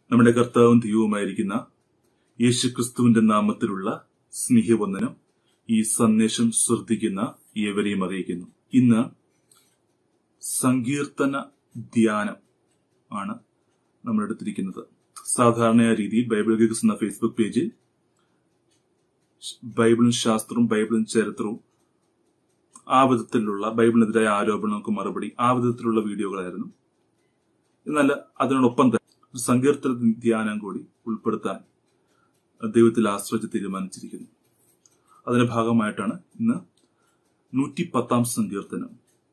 നമ്മുടെ കർത്താവും ദൈവവുമായിരിക്കുന്ന യേശുക്രിസ്തുവിന്റെ നാമത്തിലുള്ള സ്നേഹവന്ദനം ഈ സന്ദേശം ശ്രദ്ധിക്കുന്ന ഏവരെയും അറിയിക്കുന്നു ഇന്ന് സങ്കീർത്തന ധ്യാനം ആണ് നമ്മൾ എടുത്തിരിക്കുന്നത് സാധാരണ രീതിയിൽ ബൈബിൾ ഗീക്സ് എന്ന ഫേസ്ബുക്ക് പേജിൽ ബൈബിളും ശാസ്ത്രവും ബൈബിളും ചരിത്രവും ആ വിധത്തിലുള്ള ബൈബിളിനെതിരായ ആരോപണങ്ങൾക്ക് മറുപടി ആ വിധത്തിലുള്ള വീഡിയോകളായിരുന്നു എന്നാൽ അതിനോടൊപ്പം തന്നെ ഒരു സങ്കീർത്തന ധ്യാനം കൂടി ഉൾപ്പെടുത്താൻ ദൈവത്തിൽ ആശ്രയിച്ച് തീരുമാനിച്ചിരിക്കുന്നു അതിന്റെ ഭാഗമായിട്ടാണ് ഇന്ന് നൂറ്റി പത്താം സങ്കീർത്തനം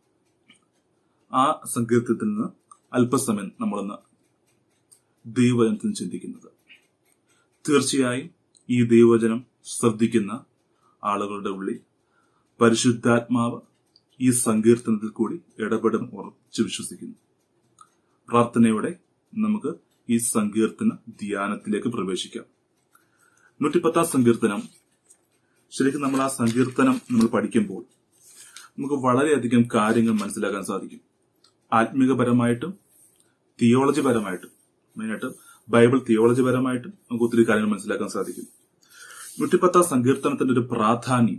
ആ സങ്കീർത്തനത്തിൽ നിന്ന് അല്പസമയം നമ്മളൊന്ന് ദൈവവചനത്തിൽ ചിന്തിക്കുന്നത് തീർച്ചയായും ഈ ദൈവവചനം ശ്രദ്ധിക്കുന്ന ആളുകളുടെ ഉള്ളിൽ പരിശുദ്ധാത്മാവ് ഈ സങ്കീർത്തനത്തിൽ കൂടി ഇടപെടും ഉറച്ചു വിശ്വസിക്കുന്നു പ്രാർത്ഥനയോടെ നമുക്ക് ഈ സങ്കീർത്തന ധ്യാനത്തിലേക്ക് പ്രവേശിക്കാം നൂറ്റിപ്പത്താം സങ്കീർത്തനം ശരിക്കും നമ്മൾ ആ സങ്കീർത്തനം നമ്മൾ പഠിക്കുമ്പോൾ നമുക്ക് വളരെയധികം കാര്യങ്ങൾ മനസ്സിലാക്കാൻ സാധിക്കും ആത്മീകപരമായിട്ടും തിയോളജി പരമായിട്ടും മെയിനായിട്ട് ബൈബിൾ തിയോളജി പരമായിട്ടും നമുക്ക് ഒത്തിരി കാര്യങ്ങൾ മനസ്സിലാക്കാൻ സാധിക്കും നൂറ്റിപ്പത്താം സങ്കീർത്തനത്തിന്റെ ഒരു പ്രാധാന്യം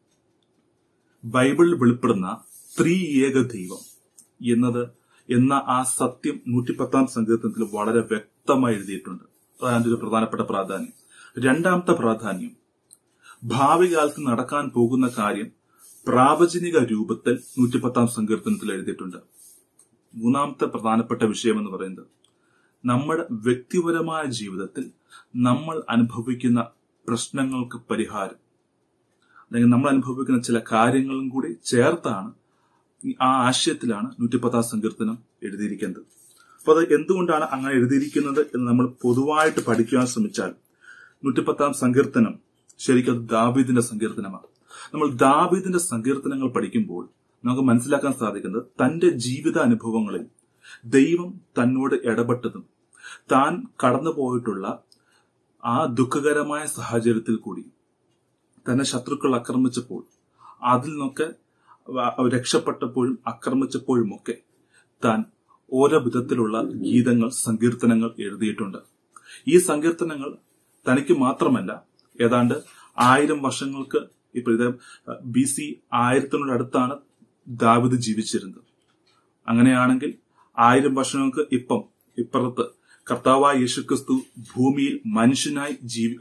ബൈബിളിൽ വെളിപ്പെടുന്ന ത്രീ ഏക ദൈവം എന്നത് എന്ന ആ സത്യം നൂറ്റിപ്പത്താം സങ്കീർത്തനത്തിൽ വളരെ വ്യക്തമായി എഴുതിയിട്ടുണ്ട് അതാണ് അതിന്റെ ഒരു പ്രധാനപ്പെട്ട പ്രാധാന്യം രണ്ടാമത്തെ പ്രാധാന്യം ഭാവി കാലത്ത് നടക്കാൻ പോകുന്ന കാര്യം പ്രാവചനിക രൂപത്തിൽ നൂറ്റിപ്പത്താം സങ്കീർത്തനത്തിൽ എഴുതിയിട്ടുണ്ട് മൂന്നാമത്തെ പ്രധാനപ്പെട്ട വിഷയം എന്ന് പറയുന്നത് നമ്മുടെ വ്യക്തിപരമായ ജീവിതത്തിൽ നമ്മൾ അനുഭവിക്കുന്ന പ്രശ്നങ്ങൾക്ക് പരിഹാരം അല്ലെങ്കിൽ നമ്മൾ അനുഭവിക്കുന്ന ചില കാര്യങ്ങളും കൂടി ചേർത്താണ് ആ ആശയത്തിലാണ് നൂറ്റിപ്പത്താം സങ്കീർത്തനം എഴുതിയിരിക്കുന്നത് അപ്പൊ അത് എന്തുകൊണ്ടാണ് അങ്ങനെ എഴുതിയിരിക്കുന്നത് എന്ന് നമ്മൾ പൊതുവായിട്ട് പഠിക്കുവാൻ ശ്രമിച്ചാൽ നൂറ്റിപ്പത്താം സങ്കീർത്തനം ശരിക്കും അത് ദാവീദിന്റെ സങ്കീർത്തനമാണ് നമ്മൾ ദാവീദിന്റെ സങ്കീർത്തനങ്ങൾ പഠിക്കുമ്പോൾ നമുക്ക് മനസ്സിലാക്കാൻ സാധിക്കുന്നത് തന്റെ ജീവിത അനുഭവങ്ങളിൽ ദൈവം തന്നോട് ഇടപെട്ടതും താൻ കടന്നുപോയിട്ടുള്ള ആ ദുഃഖകരമായ സാഹചര്യത്തിൽ കൂടി തന്നെ ശത്രുക്കൾ ആക്രമിച്ചപ്പോൾ അതിൽ നിന്നൊക്കെ രക്ഷപ്പെട്ടപ്പോഴും ആക്രമിച്ചപ്പോഴും ഒക്കെ താൻ ഓരോ വിധത്തിലുള്ള ഗീതങ്ങൾ സങ്കീർത്തനങ്ങൾ എഴുതിയിട്ടുണ്ട് ഈ സങ്കീർത്തനങ്ങൾ തനിക്ക് മാത്രമല്ല ഏതാണ്ട് ആയിരം വർഷങ്ങൾക്ക് ഇപ്പൊ ഇത് ബി സി ആയിരത്തിനോട് അടുത്താണ് ദാവിദ് ജീവിച്ചിരുന്നത് അങ്ങനെയാണെങ്കിൽ ആയിരം വർഷങ്ങൾക്ക് ഇപ്പം ഇപ്പുറത്ത് കർത്താവായ യേശുക്രിസ്തു ഭൂമിയിൽ മനുഷ്യനായി ജീവി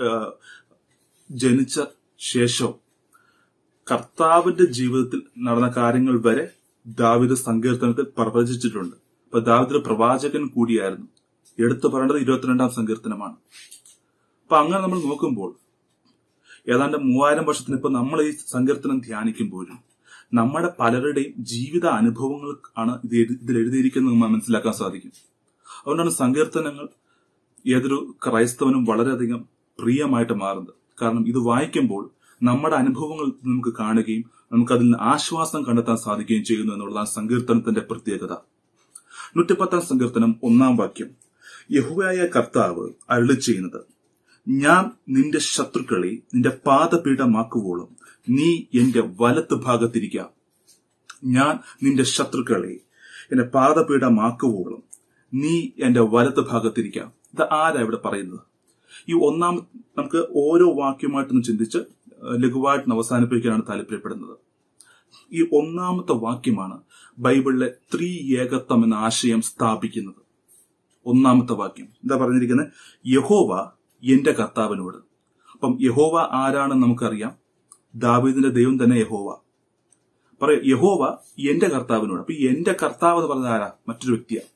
ജനിച്ച ശേഷവും കർത്താവിന്റെ ജീവിതത്തിൽ നടന്ന കാര്യങ്ങൾ വരെ ദാവിദ് സങ്കീർത്തനത്തിൽ പ്രവചിച്ചിട്ടുണ്ട് അപ്പൊ ദാവിദ് പ്രവാചകൻ കൂടിയായിരുന്നു എടുത്തു പറയേണ്ടത് ഇരുപത്തിരണ്ടാം സങ്കീർത്തനമാണ് അപ്പൊ അങ്ങനെ നമ്മൾ നോക്കുമ്പോൾ ഏതാണ്ട് മൂവായിരം വർഷത്തിന് ഇപ്പൊ നമ്മൾ ഈ സങ്കീർത്തനം ധ്യാനിക്കുമ്പോഴും നമ്മുടെ പലരുടെയും ജീവിത അനുഭവങ്ങൾ ആണ് ഇത് ഇതിൽ എഴുതിയിരിക്കുന്നത് മനസ്സിലാക്കാൻ സാധിക്കും അതുകൊണ്ടാണ് സങ്കീർത്തനങ്ങൾ ഏതൊരു ക്രൈസ്തവനും വളരെയധികം പ്രിയമായിട്ട് മാറുന്നത് കാരണം ഇത് വായിക്കുമ്പോൾ നമ്മുടെ അനുഭവങ്ങൾ നമുക്ക് കാണുകയും നമുക്ക് അതിൽ നിന്ന് ആശ്വാസം കണ്ടെത്താൻ സാധിക്കുകയും ചെയ്യുന്നു എന്നുള്ളതാണ് സങ്കീർത്തനത്തിന്റെ പ്രത്യേകത നൂറ്റിപ്പത്താം സങ്കീർത്തനം ഒന്നാം വാക്യം യഹുവായ കർത്താവ് അരുളി ചെയ്യുന്നത് ഞാൻ നിന്റെ ശത്രുക്കളെ നിന്റെ പാദപീഠമാക്കുവോളും നീ എന്റെ വലത്ത് ഭാഗത്തിരിക്കാം ഞാൻ നിന്റെ ശത്രുക്കളെ എന്റെ പാദപീഠമാക്കുവോളും നീ എന്റെ വലത്ത് ഭാഗത്തിരിക്കാം ഇത് ആരാ ഇവിടെ പറയുന്നത് ഈ ഒന്നാം നമുക്ക് ഓരോ വാക്യമായിട്ടൊന്ന് ചിന്തിച്ച് ലഘുവായിട്ട് അവസാനിപ്പിക്കാനാണ് താല്പര്യപ്പെടുന്നത് ഈ ഒന്നാമത്തെ വാക്യമാണ് ബൈബിളിലെ ത്രീ ഏകത്വം എന്ന ആശയം സ്ഥാപിക്കുന്നത് ഒന്നാമത്തെ വാക്യം എന്താ പറഞ്ഞിരിക്കുന്നത് യഹോവ എന്റെ കർത്താവിനോട് അപ്പം യഹോവ ആരാണെന്ന് നമുക്കറിയാം ദാവീദിന്റെ ദൈവം തന്നെ യഹോവ പറയ യഹോവ എന്റെ കർത്താവിനോട് അപ്പൊ എന്റെ കർത്താവ് എന്ന് പറഞ്ഞ ആരാ മറ്റൊരു വ്യക്തിയാണ്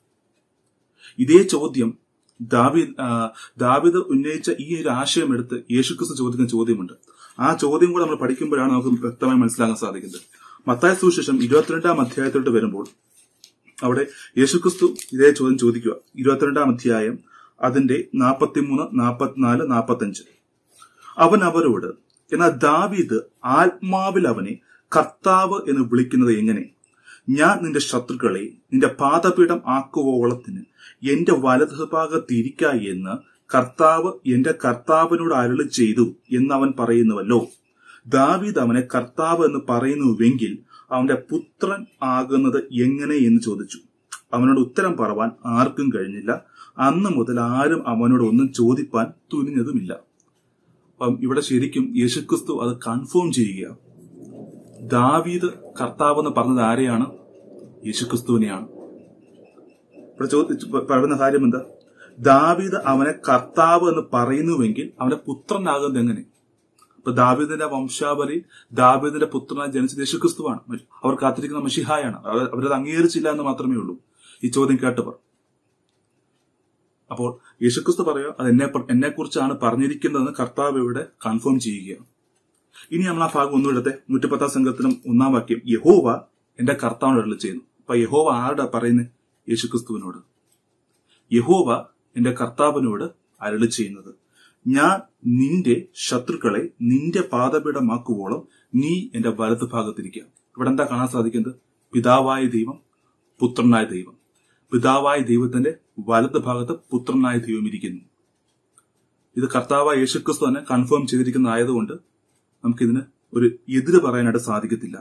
ഇതേ ചോദ്യം ദാവിദ് ദാവിദ് ഉന്നയിച്ച ഈ ഒരു ആശയം എടുത്ത് യേശുക്രിസ്തു ചോദിക്കുന്ന ചോദ്യമുണ്ട് ആ ചോദ്യം കൂടെ നമ്മൾ പഠിക്കുമ്പോഴാണ് നമുക്ക് വ്യക്തമായി മനസ്സിലാക്കാൻ സാധിക്കുന്നത് മത്തായ സുവിശേഷം ഇരുപത്തിരണ്ടാം അധ്യായത്തിലോട്ട് വരുമ്പോൾ അവിടെ യേശുക്രിസ്തു ഇതേ ചോദ്യം ചോദിക്കുക ഇരുപത്തിരണ്ടാം അധ്യായം അതിന്റെ നാൽപ്പത്തിമൂന്ന് നാൽപ്പത്തിനാല് നാൽപ്പത്തഞ്ച് അവൻ അവരോട് എന്നാൽ ദാവീദ് ആത്മാവിൽ അവനെ കർത്താവ് എന്ന് വിളിക്കുന്നത് എങ്ങനെ ഞാൻ നിന്റെ ശത്രുക്കളെ നിന്റെ പാദപീഠം ആക്കുവോളത്തിന് എന്റെ വലതുഭാഗത്തിരിക്ക എന്ന് കർത്താവ് എന്റെ കർത്താവിനോട് അരുളി ചെയ്തു എന്ന് അവൻ പറയുന്നുവല്ലോ ദാവീദ് അവനെ കർത്താവ് എന്ന് പറയുന്നുവെങ്കിൽ അവന്റെ പുത്രൻ ആകുന്നത് എങ്ങനെ എന്ന് ചോദിച്ചു അവനോട് ഉത്തരം പറവാൻ ആർക്കും കഴിഞ്ഞില്ല അന്ന് മുതൽ ആരും അവനോട് ഒന്നും ചോദിപ്പാൻ തുനിഞ്ഞതുമില്ല അപ്പം ഇവിടെ ശരിക്കും യേശുക്രിസ്തു അത് കൺഫേം ചെയ്യുക ദാവീദ് കർത്താവ് എന്ന് പറഞ്ഞത് ആരെയാണ് യേശുക്രിസ്തുവിനെയാണ് ഇവിടെ ചോദിച്ച് പറയുന്ന കാര്യം എന്താ ദാവീദ് അവനെ കർത്താവ് എന്ന് പറയുന്നുവെങ്കിൽ അവന്റെ പുത്രനാകുന്നത് എങ്ങനെ ഇപ്പൊ ദാവീദിന്റെ വംശാവലി ദാവീദിന്റെ പുത്രനായി ജനിച്ചത് യേശുക്രിസ്തുവാണ് അവർ കാത്തിരിക്കുന്ന മഷിഹായാണ് അവർ- അവരത് അംഗീകരിച്ചില്ല എന്ന് മാത്രമേ ഉള്ളൂ ഈ ചോദ്യം കേട്ടവർ അപ്പോൾ യേശുക്രിസ്തു പറയുക അത് എന്നെ എന്നെ കുറിച്ചാണ് പറഞ്ഞിരിക്കുന്നതെന്ന് കർത്താവ് ഇവിടെ കൺഫേം ചെയ്യുകയാണ് ഇനി നമ്മൾ ആ ഭാഗം ഒന്നും എടുത്തെ നൂറ്റിപ്പത്താം സംഘത്തിലും ഒന്നാം വാക്യം യഹോവ എന്റെ കർത്താവിനോട് അരുളി ചെയ്യുന്നു അപ്പൊ യഹോവ ആരുടെ പറയുന്നത് യേശുക്രിസ്തുവിനോട് യഹോവ എന്റെ കർത്താവിനോട് അരുളി ചെയ്യുന്നത് ഞാൻ നിന്റെ ശത്രുക്കളെ നിന്റെ പാദപീഠമാക്കുവോളം നീ എന്റെ വലതു ഭാഗത്തിരിക്കുക ഇവിടെ എന്താ കാണാൻ സാധിക്കുന്നത് പിതാവായ ദൈവം പുത്രനായ ദൈവം പിതാവായ ദൈവത്തിന്റെ വലത് ഭാഗത്ത് പുത്രനായ ദൈവം ഇരിക്കുന്നു ഇത് കർത്താവായ യേശുക്രിസ്തു തന്നെ കൺഫേം ചെയ്തിരിക്കുന്നതായതുകൊണ്ട് നമുക്കിതിന് ഒരു എതിര് പറയാനായിട്ട് സാധിക്കത്തില്ല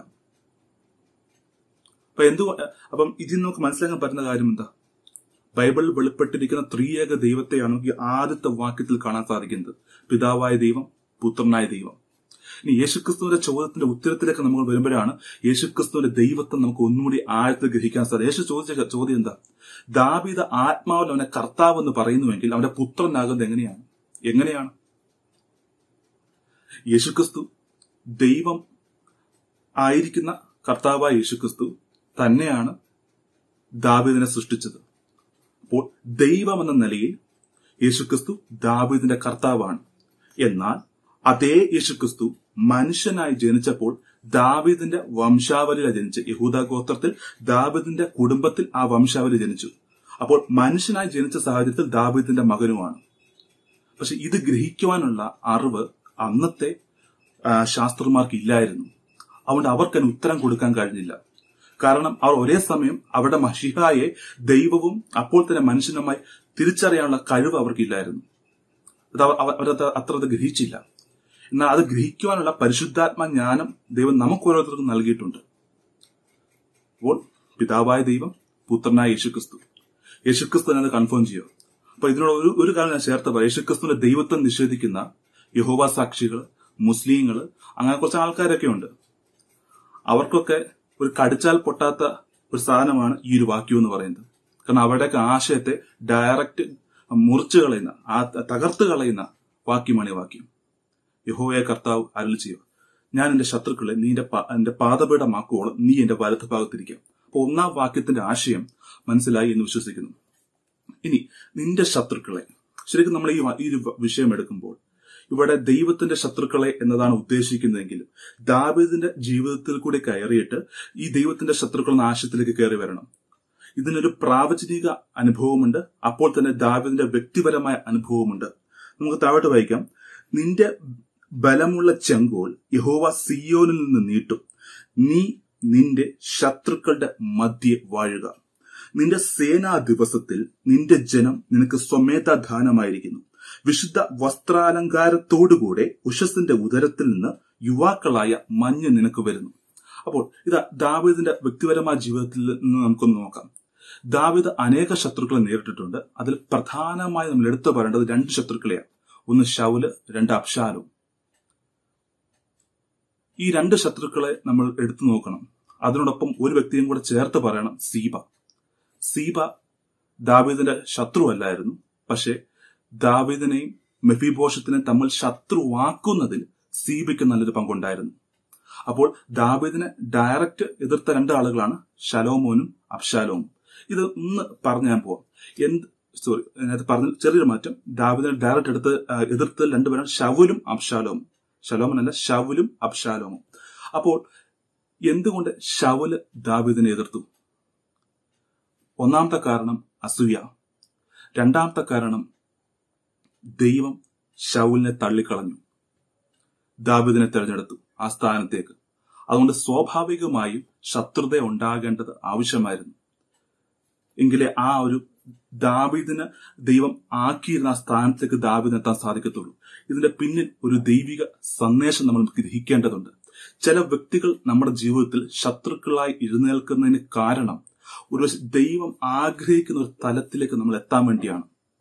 അപ്പൊ എന്തു അപ്പം ഇതിൽ നമുക്ക് മനസ്സിലാക്കാൻ പറ്റുന്ന കാര്യം എന്താ ബൈബിളിൽ വെളിപ്പെട്ടിരിക്കുന്ന ത്രിയേക ദൈവത്തെയാണ് നമുക്ക് ഈ ആദ്യത്തെ വാക്യത്തിൽ കാണാൻ സാധിക്കുന്നത് പിതാവായ ദൈവം പുത്രനായ ദൈവം ഇനി യേശുക്രിസ്തുവിന്റെ ചോദ്യത്തിന്റെ ഉത്തരത്തിലേക്ക് നമ്മൾ വരുമ്പോഴാണ് യേശുക്രിസ്തുവിന്റെ ദൈവത്തെ നമുക്ക് ഒന്നുകൂടി ആഴത്തിൽ ഗ്രഹിക്കാൻ സാധിക്കും യേശു ചോദിച്ച ചോദ്യം എന്താ ദാവീദ് ആത്മാവിൽ അവനെ കർത്താവ് എന്ന് പറയുന്നുവെങ്കിൽ അവന്റെ പുത്രനാകുന്നത് എങ്ങനെയാണ് എങ്ങനെയാണ് യേശുക്രിസ്തു ദൈവം ആയിരിക്കുന്ന കർത്താവായ യേശുക്രിസ്തു തന്നെയാണ് ദാവീദിനെ സൃഷ്ടിച്ചത് അപ്പോൾ ദൈവം എന്ന നിലയിൽ യേശുക്രിസ്തു ദാവീദിന്റെ കർത്താവാണ് എന്നാൽ അതേ യേശുക്രിസ്തു മനുഷ്യനായി ജനിച്ചപ്പോൾ ദാവീദിന്റെ വംശാവലിയിലാണ് ജനിച്ച് യഹൂദ ഗോത്രത്തിൽ ദാവീദിന്റെ കുടുംബത്തിൽ ആ വംശാവലി ജനിച്ചു അപ്പോൾ മനുഷ്യനായി ജനിച്ച സാഹചര്യത്തിൽ ദാവീദിന്റെ മകനുമാണ് പക്ഷെ ഇത് ഗ്രഹിക്കുവാനുള്ള അറിവ് അന്നത്തെ ആ, ശാസ്ത്രന്മാർക്ക് ഇല്ലായിരുന്നു അതുകൊണ്ട് അവർക്ക് ഉത്തരം കൊടുക്കാൻ കഴിഞ്ഞില്ല കാരണം അവർ ഒരേ സമയം അവരുടെ മഷിഹായെ ദൈവവും അപ്പോൾ തന്നെ മനുഷ്യനുമായി തിരിച്ചറിയാനുള്ള കഴിവ് അവർക്കില്ലായിരുന്നു അത് അവർ അവർ- അവരത് അത്ര അത് ഗ്രഹിച്ചില്ല എന്നാൽ അത് ഗ്രഹിക്കുവാനുള്ള പരിശുദ്ധാത്മ ജ്ഞാനം ദൈവം നമുക്ക് ഓരോരുത്തർക്കും നൽകിയിട്ടുണ്ട് അപ്പോൾ പിതാവായ ദൈവം പുത്രനായ യേശുക്രിസ്തു യേശുക്രിസ്തു തന്നെ അത് കൺഫേം ചെയ്യുക അപ്പൊ ഇതിനോട് ഒരു ഒരു കാര്യം ഞാൻ ചേർത്ത് പറയാം യേശുക്രിസ്തുവിന്റെ ദൈവത്വം നിഷേധിക്കുന്ന യഹോവ സാക്ഷികൾ മുസ്ലിങ്ങൾ അങ്ങനെ കുറച്ച് ആൾക്കാരൊക്കെ ഉണ്ട് അവർക്കൊക്കെ ഒരു കടിച്ചാൽ പൊട്ടാത്ത ഒരു സാധനമാണ് ഈ ഒരു വാക്യം എന്ന് പറയുന്നത് കാരണം അവരുടെയൊക്കെ ആശയത്തെ ഡയറക്റ്റ് മുറിച്ചു കളയുന്ന ആ തകർത്ത് കളയുന്ന വാക്യമാണ് ഈ വാക്യം യഹോവയെ കർത്താവ് അരുൾ ചെയ്യുക ഞാൻ എന്റെ ശത്രുക്കളെ നീ എന്റെ പാ- എന്റെ പാദപീഠമാക്കുവോളം നീ എന്റെ വലത്ത് ഭാഗത്തിരിക്കാം അപ്പൊ ഒന്നാം വാക്യത്തിന്റെ ആശയം മനസ്സിലായി എന്ന് വിശ്വസിക്കുന്നു ഇനി നിന്റെ ശത്രുക്കളെ ശരിക്കും നമ്മൾ ഈ വ- ഈ ഒരു വിഷയം എടുക്കുമ്പോൾ ഇവിടെ ദൈവത്തിന്റെ ശത്രുക്കളെ എന്നതാണ് ഉദ്ദേശിക്കുന്നതെങ്കിലും ദാവീദിന്റെ ജീവിതത്തിൽ കൂടി കയറിയിട്ട് ഈ ദൈവത്തിന്റെ ശത്രുക്കൾ എന്ന ആശയത്തിലേക്ക് കയറി വരണം ഇതിനൊരു പ്രാവചനിക അനുഭവമുണ്ട് അപ്പോൾ തന്നെ ദാവീദിന്റെ വ്യക്തിപരമായ അനുഭവമുണ്ട് നമുക്ക് താഴോട്ട് വായിക്കാം നിന്റെ ബലമുള്ള ചെങ്കോൽ യഹോവ സിയോനിൽ നിന്ന് നീട്ടും നീ നിന്റെ ശത്രുക്കളുടെ മധ്യെ വാഴുക നിന്റെ സേനാ ദിവസത്തിൽ നിന്റെ ജനം നിനക്ക് സ്വമേധാദാനമായിരിക്കുന്നു വിശുദ്ധ വസ്ത്രാലങ്കാരത്തോടുകൂടെ ഉഷസിന്റെ ഉദരത്തിൽ നിന്ന് യുവാക്കളായ മഞ്ഞ് നിനക്ക് വരുന്നു അപ്പോൾ ഇത് ദാവീദിന്റെ വ്യക്തിപരമായ ജീവിതത്തിൽ നിന്ന് നമുക്കൊന്ന് നോക്കാം ദാവീദ് അനേക ശത്രുക്കളെ നേരിട്ടിട്ടുണ്ട് അതിൽ പ്രധാനമായി നമ്മൾ എടുത്തു പറയേണ്ടത് രണ്ട് ശത്രുക്കളെയാണ് ഒന്ന് ഷൗല് രണ്ട് അബ്ഷാലും ഈ രണ്ട് ശത്രുക്കളെ നമ്മൾ എടുത്തു നോക്കണം അതിനോടൊപ്പം ഒരു വ്യക്തിയും കൂടെ ചേർത്ത് പറയണം സീബ സീബ ദാവീദിന്റെ ശത്രുവല്ലായിരുന്നു പക്ഷെ ദാവീദിനെയും മെഫിബോഷത്തിനെയും തമ്മിൽ ശത്രുവാക്കുന്നതിൽ സീബയ്ക്ക് നല്ലൊരു പങ്കുണ്ടായിരുന്നു അപ്പോൾ ദാവീദിനെ ഡയറക്റ്റ് എതിർത്ത രണ്ട് ആളുകളാണ് ശലോമോനും അബ്ഷാലോമും ഇത് ഒന്ന് പറഞ്ഞു ഞാൻ പോവാം എന്ത് സോറി അതിനകത്ത് പറഞ്ഞ ചെറിയൊരു മാറ്റം ദാവീദിനെ ഡയറക്റ്റ് എടുത്ത് ആ, എതിർത്തത് രണ്ടുപേരാണ് ഷവുലും അബ്ഷാലോമും ശലോമനല്ല ഷവുലും അബ്ഷാലോമും അപ്പോൾ എന്തുകൊണ്ട് ഷവുല് ദാവീദിനെ എതിർത്തു ഒന്നാമത്തെ കാരണം അസൂയ രണ്ടാമത്തെ കാരണം ദൈവം ഷൗലിനെ തള്ളിക്കളഞ്ഞു ദാവീദിനെ തെരഞ്ഞെടുത്തു ആ സ്ഥാനത്തേക്ക് അതുകൊണ്ട് സ്വാഭാവികമായും ശത്രുത ഉണ്ടാകേണ്ടത് ആവശ്യമായിരുന്നു എങ്കിലേ ആ ഒരു ദാവീദിന് ദൈവം ആക്കിയിരുന്ന ആ സ്ഥാനത്തേക്ക് ദാവീദിന് എത്താൻ സാധിക്കത്തുള്ളൂ ഇതിന്റെ പിന്നിൽ ഒരു ദൈവിക സന്ദേശം നമ്മൾ ഗ്രഹിക്കേണ്ടതുണ്ട് ചില വ്യക്തികൾ നമ്മുടെ ജീവിതത്തിൽ ശത്രുക്കളായി എഴുന്നേൽക്കുന്നതിന് കാരണം ഒരു ദൈവം ആഗ്രഹിക്കുന്ന ഒരു തലത്തിലേക്ക് നമ്മൾ എത്താൻ വേണ്ടിയാണ്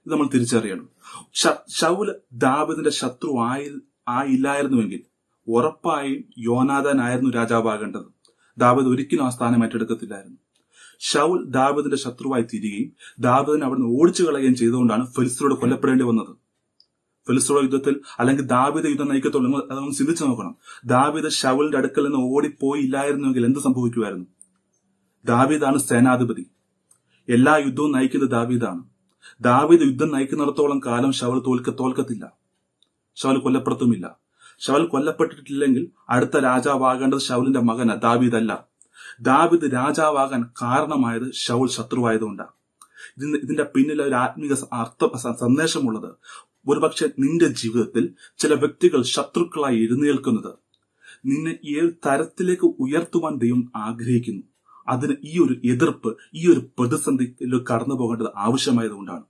ഇത് നമ്മൾ തിരിച്ചറിയണം ഷ- ശൗല് ദാവിദിന്റെ ശത്രു ആയി ആയില്ലായിരുന്നുവെങ്കിൽ ഉറപ്പായും യോനാഥാനായിരുന്നു രാജാവാകേണ്ടത് ദാവിദ് ഒരിക്കലും ആ സ്ഥാനം ഏറ്റെടുക്കത്തില്ലായിരുന്നു ഷൗൽ ദാവിദിന്റെ ശത്രുവായി തീരുകയും ദാവിദിനെ അവിടുന്ന് ഓടിച്ചു കളയുകയും ചെയ്തുകൊണ്ടാണ് ഫെലിസ്തരോട് കൊല്ലപ്പെടേണ്ടി വന്നത് ഫെലിസ്തീനോട് യുദ്ധത്തിൽ അല്ലെങ്കിൽ ദാവിദ് യുദ്ധം നയിക്കത്തുള്ളൂ നിങ്ങൾ അതൊന്ന് ചിന്തിച്ചു നോക്കണം ദാവിദ് ഷൗലിന്റെ അടുക്കൽ നിന്ന് ഓടിപ്പോയില്ലായിരുന്നുവെങ്കിൽ എന്ത് സംഭവിക്കുമായിരുന്നു ദാവീദാണ് സേനാധിപതി എല്ലാ യുദ്ധവും നയിക്കുന്നത് ദാവീദാണ് ദാവീദ് യുദ്ധം നയിക്കുന്നിടത്തോളം കാലം ഷവൽ തോൽക്ക തോൽക്കത്തില്ല ഷവൽ കൊല്ലപ്പെടുത്തുമില്ല ഷവൽ കൊല്ലപ്പെട്ടിട്ടില്ലെങ്കിൽ അടുത്ത രാജാവാകേണ്ടത് ഷൗലിന്റെ മകന ദാവീദല്ല ദാവീദ് രാജാവാകാൻ കാരണമായത് ഷൗൽ ശത്രുവായതുകൊണ്ടാണ് ഇതിന്റെ ഇതിന്റെ പിന്നിൽ ഒരു ആത്മീക സ- അർത്ഥ സ- സന്ദേശമുള്ളത് ഒരുപക്ഷെ നിന്റെ ജീവിതത്തിൽ ചില വ്യക്തികൾ ശത്രുക്കളായി എഴുന്നേൽക്കുന്നത് നിന്നെ ഏത് തരത്തിലേക്ക് ഉയർത്തുവാൻ ദൈവം ആഗ്രഹിക്കുന്നു അതിന് ഈ ഒരു എതിർപ്പ് ഈ ഒരു പ്രതിസന്ധിയിൽ കടന്നു പോകേണ്ടത് ആവശ്യമായതുകൊണ്ടാണ്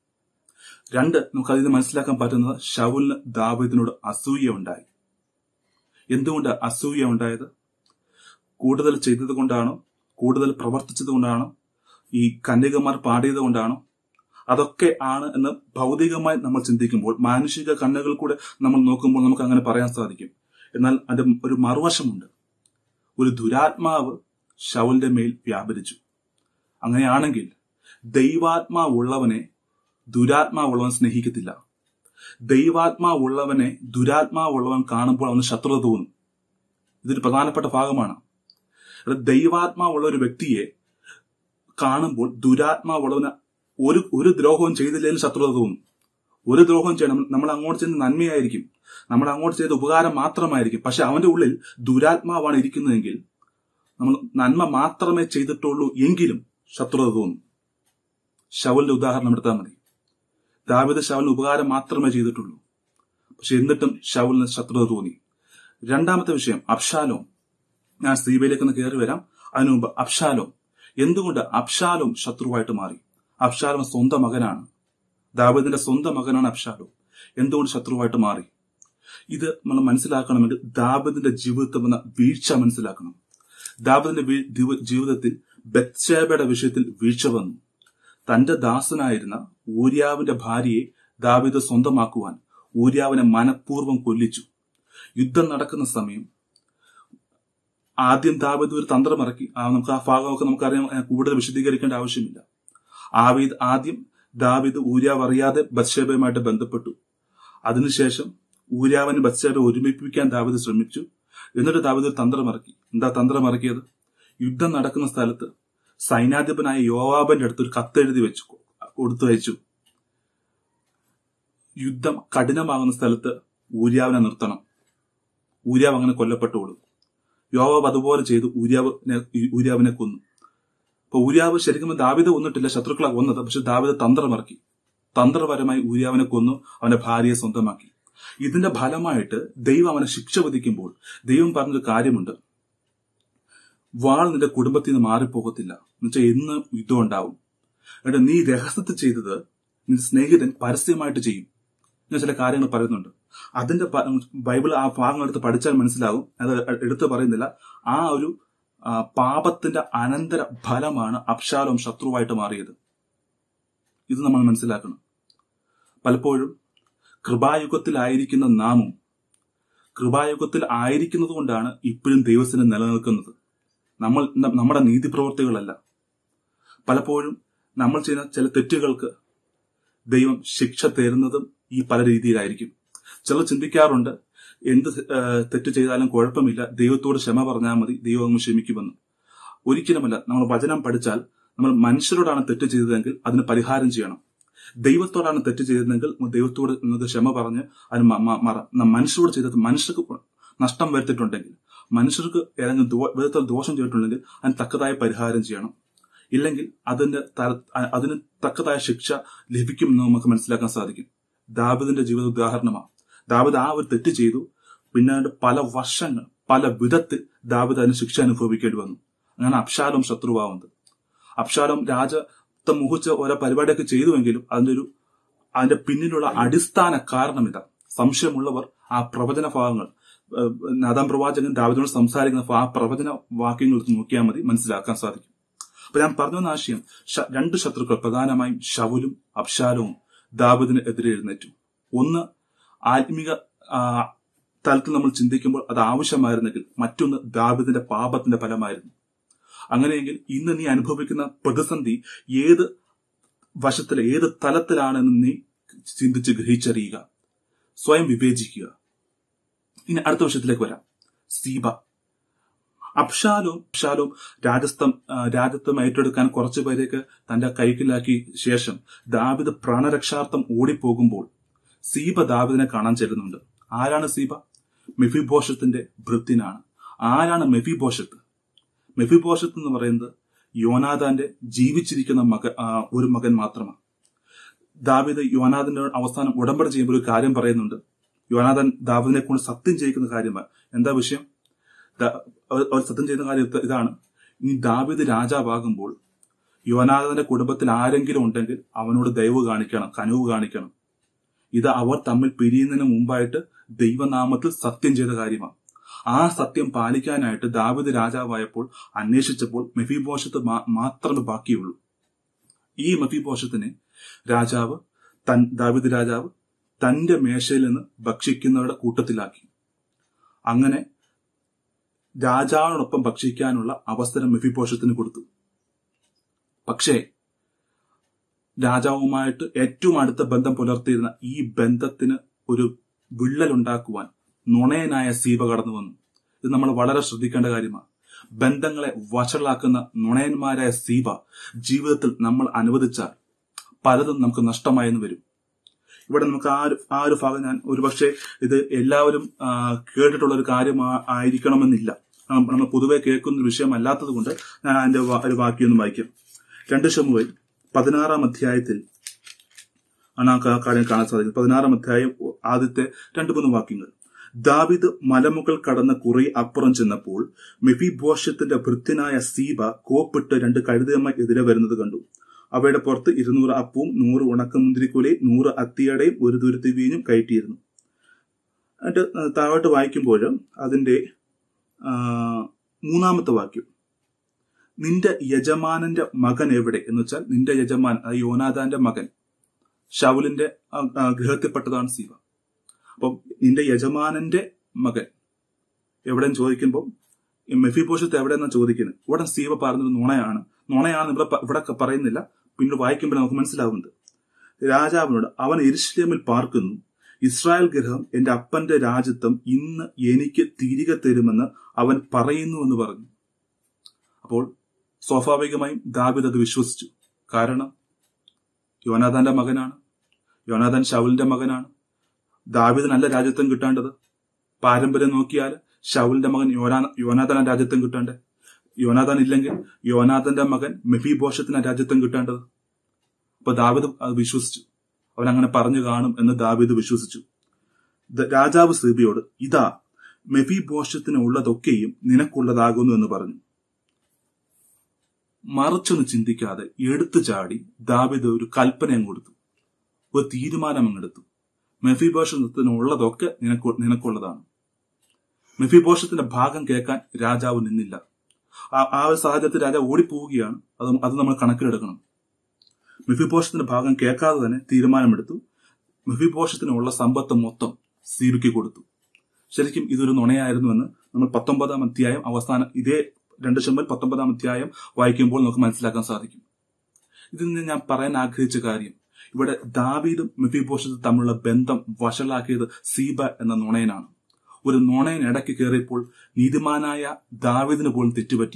രണ്ട് നമുക്ക് അതിന് മനസ്സിലാക്കാൻ പറ്റുന്നത് ഷൗലിന് ദാവീദിനോട് അസൂയ ഉണ്ടായി എന്തുകൊണ്ട് അസൂയ ഉണ്ടായത് കൂടുതൽ ചെയ്തത് കൊണ്ടാണോ കൂടുതൽ പ്രവർത്തിച്ചത് കൊണ്ടാണോ ഈ കന്യകമാർ പാടിയത് കൊണ്ടാണോ അതൊക്കെ ആണ് എന്ന് ഭൗതികമായി നമ്മൾ ചിന്തിക്കുമ്പോൾ മാനുഷിക കണ്ണുകൾ കൂടെ നമ്മൾ നോക്കുമ്പോൾ നമുക്ക് അങ്ങനെ പറയാൻ സാധിക്കും എന്നാൽ അതിന്റെ ഒരു മറുവശമുണ്ട് ഒരു ദുരാത്മാവ് ഷൗലിന്റെ മേൽ വ്യാപരിച്ചു അങ്ങനെയാണെങ്കിൽ ദൈവാത്മാവുള്ളവനെ ദുരാത്മാവുള്ളവൻ സ്നേഹിക്കത്തില്ല ദൈവാത്മാവുള്ളവനെ ദുരാത്മാവുള്ളവൻ കാണുമ്പോൾ അവന് ശത്രുത തോന്നും ഇതൊരു പ്രധാനപ്പെട്ട ഭാഗമാണ് അത് ദൈവാത്മാവുള്ള ഒരു വ്യക്തിയെ കാണുമ്പോൾ ദുരാത്മാവുള്ളവന് ഒരു ഒരു ദ്രോഹവും ചെയ്തില്ലെങ്കിലും ശത്രുത തോന്നും ഒരു ദ്രോഹം ചെയ്യണം നമ്മൾ അങ്ങോട്ട് ചെയ്യുന്ന നന്മയായിരിക്കും നമ്മൾ അങ്ങോട്ട് ചെയ്ത ഉപകാരം മാത്രമായിരിക്കും പക്ഷെ അവന്റെ ഉള്ളിൽ ദുരാത്മാവാണ് ഇരിക്കുന്നതെങ്കിൽ നമ്മൾ നന്മ മാത്രമേ ചെയ്തിട്ടുള്ളൂ എങ്കിലും ശത്രുത തോന്നും ശവലിന്റെ ഉദാഹരണം എടുത്താൽ മതി ദാവിദ് ശവലിന് ഉപകാരം മാത്രമേ ചെയ്തിട്ടുള്ളൂ പക്ഷെ എന്നിട്ടും ശവലിന് ശത്രുത തോന്നി രണ്ടാമത്തെ വിഷയം അബ്ഷാലോം ഞാൻ സ്ത്രീബയിലേക്ക് ഒന്ന് കയറി വരാം അതിനു മുമ്പ് അബ്ഷാലോം എന്തുകൊണ്ട് അബ്ഷാലോം ശത്രുവായിട്ട് മാറി അബ്ഷാലോം സ്വന്തം മകനാണ് ദാവീദിന്റെ സ്വന്തം മകനാണ് അബ്ഷാലോം എന്തുകൊണ്ട് ശത്രുവായിട്ട് മാറി ഇത് നമ്മൾ മനസ്സിലാക്കണമെങ്കിൽ ദാവീദിന്റെ ജീവിതത്തിൽ വന്ന വീഴ്ച മനസ്സിലാക്കണം ദാവീദിന്റെ വീ- ദിവ- ജീവിതത്തിൽ ബത്ശേബയുടെ വിഷയത്തിൽ വീഴ്ച വന്നു തന്റെ ദാസനായിരുന്ന ഊര്യാവിന്റെ ഭാര്യയെ ദാവീദ് സ്വന്തമാക്കുവാൻ ഊര്യാവിനെ മനഃപൂർവ്വം കൊല്ലിച്ചു യുദ്ധം നടക്കുന്ന സമയം ആദ്യം ദാവീദ് ഒരു തന്ത്രം ഇറക്കി ആ നമുക്ക് ആ ഭാഗമൊക്കെ നമുക്കറിയാം ഏ, കൂടുതൽ വിശദീകരിക്കേണ്ട ആവശ്യമില്ല ആവീദ് ആദ്യം ദാവീദ് ഊര്യാവ് അറിയാതെ ബത്ശേബയുമായിട്ട് ബന്ധപ്പെട്ടു അതിനുശേഷം ഊര്യാവിന് ബത്ശേബ ഒരുമിപ്പിക്കാൻ ദാവീദ് ശ്രമിച്ചു എന്നിട്ട് ദാവീദ് ഒരു തന്ത്രം ഇറക്കി എന്താ തന്ത്രം ഇറക്കിയത് യുദ്ധം നടക്കുന്ന സ്ഥലത്ത് സൈന്യാധിപനായ യോവാബന്റെ അടുത്ത് ഒരു കത്തെഴുതി വെച്ചു കൊടുത്തു അയച്ചു യുദ്ധം കഠിനമാകുന്ന സ്ഥലത്ത് ഊര്യാവിനെ നിർത്തണം ഊര്യാവ് അങ്ങനെ കൊല്ലപ്പെട്ടോളും യോവാബ് അതുപോലെ ചെയ്തു ഊര്യാവിനെ ഊര്യാവിനെ കൊന്നു അപ്പൊ ഊര്യാവ് ശരിക്കും ദാവിദ കൊന്നിട്ടില്ല ശത്രുക്കളെ കൊന്നത് പക്ഷെ ദാവിദ തന്ത്രമിറക്കി തന്ത്രപരമായി ഊര്യാവിനെ കൊന്നു അവന്റെ ഭാര്യയെ സ്വന്തമാക്കി ഇതിന്റെ ഫലമായിട്ട് ദൈവം അവനെ ശിക്ഷ വിധിക്കുമ്പോൾ ദൈവം പറഞ്ഞൊരു കാര്യമുണ്ട് വാൾ നിന്റെ കുടുംബത്തിൽ നിന്ന് മാറിപ്പോകത്തില്ല എന്നുവെച്ചാൽ എന്ന് യുദ്ധം ഉണ്ടാവും എന്നിട്ട് നീ രഹസ്യത്തിൽ ചെയ്തത് നിന്റെ സ്നേഹിതൻ പരസ്യമായിട്ട് ചെയ്യും ഞാൻ ചില കാര്യങ്ങൾ പറയുന്നുണ്ട് അതിന്റെ പ- ബൈബിൾ ആ ഭാഗം എടുത്ത് പഠിച്ചാൽ മനസ്സിലാകും അത് എടുത്ത് പറയുന്നില്ല ആ ഒരു ആ, പാപത്തിന്റെ അനന്തര ഫലമാണ് അബ്ഷാലോം ശത്രുവായിട്ട് മാറിയത് ഇത് നമ്മൾ മനസ്സിലാക്കണം പലപ്പോഴും കൃപായുഗത്തിലായിരിക്കുന്ന നാമും കൃപായുഗത്തിൽ ആയിരിക്കുന്നത് കൊണ്ടാണ് ഇപ്പോഴും ദൈവത്തിന് നിലനിൽക്കുന്നത് നമ്മൾ ന- നമ്മുടെ നീതി പ്രവർത്തികളല്ല പലപ്പോഴും നമ്മൾ ചെയ്യുന്ന ചില തെറ്റുകൾക്ക് ദൈവം ശിക്ഷ തരുന്നതും ഈ പല രീതിയിലായിരിക്കും ചിലർ ചിന്തിക്കാറുണ്ട് എന്ത് ആ, തെറ്റ് ചെയ്താലും കുഴപ്പമില്ല ദൈവത്തോട് ക്ഷമ പറഞ്ഞാൽ മതി ദൈവം അങ്ങ് ക്ഷമിക്കുമെന്ന് ഒരിക്കലുമല്ല നമ്മൾ വചനം പഠിച്ചാൽ നമ്മൾ മനുഷ്യരോടാണ് തെറ്റ് ചെയ്തതെങ്കിൽ അതിന് പരിഹാരം ചെയ്യണം ദൈവത്തോടാണ് തെറ്റ് ചെയ്തതെങ്കിൽ ദൈവത്തോട് നിങ്ങൾക്ക് ക്ഷമ പറഞ്ഞ് അതിന് മ- മ- മറ ന- മനുഷ്യരോട് ചെയ്തത് മനുഷ്യർക്ക് നഷ്ടം വരുത്തിയിട്ടുണ്ടെങ്കിൽ മനുഷ്യർക്ക് ഏതെങ്കിലും ദോ- വിധത്തിൽ ദോഷം ചെയ്തിട്ടുണ്ടെങ്കിൽ അതിന് തക്കതായ പരിഹാരം ചെയ്യണം ഇല്ലെങ്കിൽ അതിന്റെ തര- അ- അതിന് തക്കതായ ശിക്ഷ ലഭിക്കുമെന്ന് നമുക്ക് മനസ്സിലാക്കാൻ സാധിക്കും ദാവിദിന്റെ ജീവിത ഉദാഹരണമാണ് ദാവിദ് ആ ഒരു തെറ്റ് ചെയ്തു പിന്നീട് പല വർഷങ്ങൾ പല വിധത്തിൽ ദാവിദ് അതിന് ശിക്ഷ അനുഭവിക്കേണ്ടി വന്നു അങ്ങനെ അബ്ഷാലോം ശത്രുവാകുന്നത് അബ്ഷാലോം രാജത്വം മുഹിച്ച ഓരോ പരിപാടിയൊക്കെ ചെയ്തുവെങ്കിലും അതിന്റെ ഒരു അതിന്റെ പിന്നിലുള്ള അടിസ്ഥാന കാരണം ഇതാ സംശയമുള്ളവർ ആ പ്രവചന ഭാഗങ്ങൾ ഏഹ്, നാദാം പ്രവാചകൻ ദാവിദിനോട് സംസാരിക്കുന്ന ആ പ്രവചന വാക്യങ്ങൾ എടുത്ത് നോക്കിയാൽ മതി മനസ്സിലാക്കാൻ സാധിക്കും അപ്പൊ ഞാൻ പറഞ്ഞു വന്ന ആശയം ശ- രണ്ട് ശത്രുക്കൾ പ്രധാനമായും ഷവുലും അബ്ഷാലവും ദാവിദിന് എതിരെ എഴുന്നേറ്റു ഒന്ന് ആത്മീക ആ, തലത്തിൽ നമ്മൾ ചിന്തിക്കുമ്പോൾ അത് ആവശ്യമായിരുന്നെങ്കിൽ മറ്റൊന്ന് ദാവിദിന്റെ പാപത്തിന്റെ ഫലമായിരുന്നു അങ്ങനെയെങ്കിൽ ഇന്ന് നീ അനുഭവിക്കുന്ന പ്രതിസന്ധി ഏത് വശത്തിൽ ഏത് തലത്തിലാണെന്ന് നീ ചിന്തിച്ച് ഗ്രഹിച്ചറിയുക സ്വയം വിവേചിക്കുക ഇനി അടുത്ത വിഷയത്തിലേക്ക് വരാം സീബ അബ്ഷാലും അബ്ഷാലും രാജസ്ഥം ആ, രാജ്യത്വം ഏറ്റെടുക്കാൻ കുറച്ചു പേരെയൊക്കെ തന്റെ കൈക്കിലാക്കി ശേഷം ദാവിദ് പ്രാണരക്ഷാർത്ഥം ഓടിപ്പോകുമ്പോൾ സീബ ദാവിദിനെ കാണാൻ ചെല്ലുന്നുണ്ട് ആരാണ് സീബ മെഫിബോഷത്തിന്റെ ഭൃത്യനാണ് ആരാണ് മെഫിബോഷത്ത് മെഫിബോഷത്ത് എന്ന് പറയുന്നത് യോനാദാന്റെ ജീവിച്ചിരിക്കുന്ന മക ആ, ഒരു മകൻ മാത്രമാണ് ദാവിദ് യോനാദിന്റെ അവസാനം ഉടമ്പടി ചെയ്യുമ്പോൾ ഒരു കാര്യം പറയുന്നുണ്ട് യോനാദൻ ദാവിദിനെ കൊണ്ട് സത്യം ചെയ്യിക്കുന്ന കാര്യമാണ് എന്താ വിഷയം ദാ- അവർ അവർ സത്യം ചെയ്യുന്ന കാര്യം ഇത് ഇതാണ് ഇനി ദാവിദ് രാജാവാകുമ്പോൾ യോനാഥന്റെ കുടുംബത്തിൽ ആരെങ്കിലും ഉണ്ടെങ്കിൽ അവനോട് ദയവ് കാണിക്കണം കനുവ് കാണിക്കണം ഇത് അവർ തമ്മിൽ പിരിയുന്നതിന് മുമ്പായിട്ട് ദൈവനാമത്തിൽ സത്യം ചെയ്ത കാര്യമാണ് ആ സത്യം പാലിക്കാനായിട്ട് ദാവിദ് രാജാവായപ്പോൾ അന്വേഷിച്ചപ്പോൾ മെഫിബോഷത്ത് മാ- മാത്രമേ ബാക്കിയുള്ളൂ ഈ മെഫിബോഷത്തിനെ രാജാവ് തൻ ദാവിദ് രാജാവ് തന്റെ മേശയിൽ നിന്ന് ഭക്ഷിക്കുന്നവരുടെ കൂട്ടത്തിലാക്കി അങ്ങനെ രാജാവിനോടൊപ്പം ഭക്ഷിക്കാനുള്ള അവസരം മെഫിബോഷത്തിന് കൊടുത്തു പക്ഷേ രാജാവുമായിട്ട് ഏറ്റവും അടുത്ത ബന്ധം പുലർത്തിയിരുന്ന ഈ ബന്ധത്തിന് ഒരു വിള്ളലുണ്ടാക്കുവാൻ നുണയനായ സീബ കടന്നു വന്നു ഇത് നമ്മൾ വളരെ ശ്രദ്ധിക്കേണ്ട കാര്യമാണ് ബന്ധങ്ങളെ വഷളാക്കുന്ന നുണയന്മാരായ സീബ ജീവിതത്തിൽ നമ്മൾ അനുവദിച്ചാൽ പലതും നമുക്ക് നഷ്ടമായെന്ന് വരും ഇവിടെ നമുക്ക് ആ ഒരു ആ ഒരു ഭാഗം ഞാൻ ഒരുപക്ഷെ ഇത് എല്ലാവരും ആ, കേട്ടിട്ടുള്ള ഒരു കാര്യം ആ- ആയിരിക്കണമെന്നില്ല ആ, നമ്മൾ പൊതുവെ കേൾക്കുന്ന ഒരു വിഷയമല്ലാത്തത് കൊണ്ട് ഞാൻ അതിന്റെ വാ- ഒരു വാക്യം വായിക്കാം രണ്ട് ശമുവേൽ പതിനാറാം അധ്യായത്തിൽ ആണ് ആ കാ- കാര്യം കാണാൻ സാധിക്കുന്നത് പതിനാറാം അധ്യായം ആദ്യത്തെ രണ്ട് മൂന്ന് വാക്യങ്ങൾ ദാവിദ് മലമുകൾ കടന്ന് കുറെ അപ്പുറം ചെന്നപ്പോൾ മെഫിബോഷത്തിന്റെ ഭൃത്യനായ സീബ കോപ്പിട്ട് രണ്ട് കഴുതയമ്മ എതിരെ വരുന്നത് കണ്ടു അവയുടെ പുറത്ത് ഇരുന്നൂറ് അപ്പവും നൂറ് ഉണക്കമുന്തിരിക്കുലയും നൂറ് അത്തിയടയും ഒരു തുരുത്തി വീഞ്ഞും കയറ്റിയിരുന്നു എന്നിട്ട് താഴോട്ട് വായിക്കുമ്പോൾ അതിന്റെ ആ, മൂന്നാമത്തെ വാക്യം നിന്റെ യജമാനന്റെ മകൻ എവിടെ എന്ന് വെച്ചാൽ നിന്റെ യജമാൻ അത് യോനാദാന്റെ മകൻ ഷൗലിന്റെ ആ, ആ, ഗൃഹത്തിൽപ്പെട്ടതാണ് സീവ അപ്പം നിന്റെ യജമാനന്റെ മകൻ എവിടെയെന്ന് ചോദിക്കുമ്പോൾ മെഫിപോഷത്ത് എവിടെയെന്നാണ് ചോദിക്കുന്നത് ഇവിടെ സീവ പറഞ്ഞത് നുണയാണ് നുണയാണ് ഇവിടെ പ- ഇവിടെ പറയുന്നില്ല പിന്നീട് വായിക്കുമ്പോൾ നമുക്ക് മനസ്സിലാവുന്നത് രാജാവിനോട് അവൻ എരിശ്ലേമിൽ പാർക്കുന്നു ഇസ്രായേൽ ഗ്രഹം എന്റെ അപ്പന്റെ രാജ്യത്വം ഇന്ന് എനിക്ക് തിരികെ തരുമെന്ന് അവൻ പറയുന്നു എന്ന് പറഞ്ഞു അപ്പോൾ സ്വാഭാവികമായും ദാവിദ് അത് വിശ്വസിച്ചു കാരണം യോനാഥാന്റെ മകനാണ് യോനാഥാൻ ഷൗലിന്റെ മകനാണ് ദാവിദിനല്ല രാജ്യത്വം കിട്ടേണ്ടത് പാരമ്പര്യം നോക്കിയാൽ ഷൗലിന്റെ മകൻ യോനാ യോനാഥാൻ രാജ്യത്വം കിട്ടേണ്ടത് യോനാഥാൻ ഇല്ലെങ്കിൽ യോനാഥന്റെ മകൻ മെഫിബോഷത്തിന് രാജ്യത്വം കിട്ടേണ്ടത് അപ്പൊ ദാവിദ് അത് വിശ്വസിച്ചു അവൻ അങ്ങനെ പറഞ്ഞു കാണും എന്ന് ദാവിദ് വിശ്വസിച്ചു ദ- രാജാവ് സീബിയോട് ഇതാ മെഫിബോഷത്തിന് ഉള്ളതൊക്കെയും നിനക്കുള്ളതാകുന്നു എന്ന് പറഞ്ഞു മറിച്ചൊന്ന് ചിന്തിക്കാതെ എടുത്തു ചാടി ദാവിദ് ഒരു കൽപ്പന അങ്ങ് കൊടുത്തു ഒരു തീരുമാനം അങ്ങെടുത്തു മെഫിബോഷത്തിന് ഉള്ളതൊക്കെ നിനക്ക് നിനക്കുള്ളതാണ് മെഫിബോഷത്തിന്റെ ഭാഗം കേൾക്കാൻ രാജാവ് നിന്നില്ല ആ- ആ ഒരു സാഹചര്യത്തിൽ രാജാവ് ഓടിപ്പോവുകയാണ് അത് അത് നമ്മൾ കണക്കിലെടുക്കണം മെഫിബോഷത്തിന്റെ ഭാഗം കേൾക്കാതെ തന്നെ തീരുമാനമെടുത്തു മെഫിബോഷത്തിനുള്ള സമ്പത്ത് മൊത്തം സീബിക്ക് കൊടുത്തു ശരിക്കും ഇതൊരു നുണയായിരുന്നുവെന്ന് നമ്മൾ പത്തൊമ്പതാം അധ്യായം അവസാനം ഇതേ രണ്ട് ശമ്പൽ പത്തൊമ്പതാം അധ്യായം വായിക്കുമ്പോൾ നമുക്ക് മനസ്സിലാക്കാൻ സാധിക്കും ഇതിൽ നിന്ന് ഞാൻ പറയാൻ ആഗ്രഹിച്ച കാര്യം ഇവിടെ ദാവീദും മെഫിബോഷത്തും തമ്മിലുള്ള ബന്ധം വഷളാക്കിയത് സീബ എന്ന നുണയനാണ് ഒരു നുണയൻ ഇടയ്ക്ക് കയറിയപ്പോൾ നീതിമാനായ ദാവീദിന് പോലും തെറ്റുപറ്റി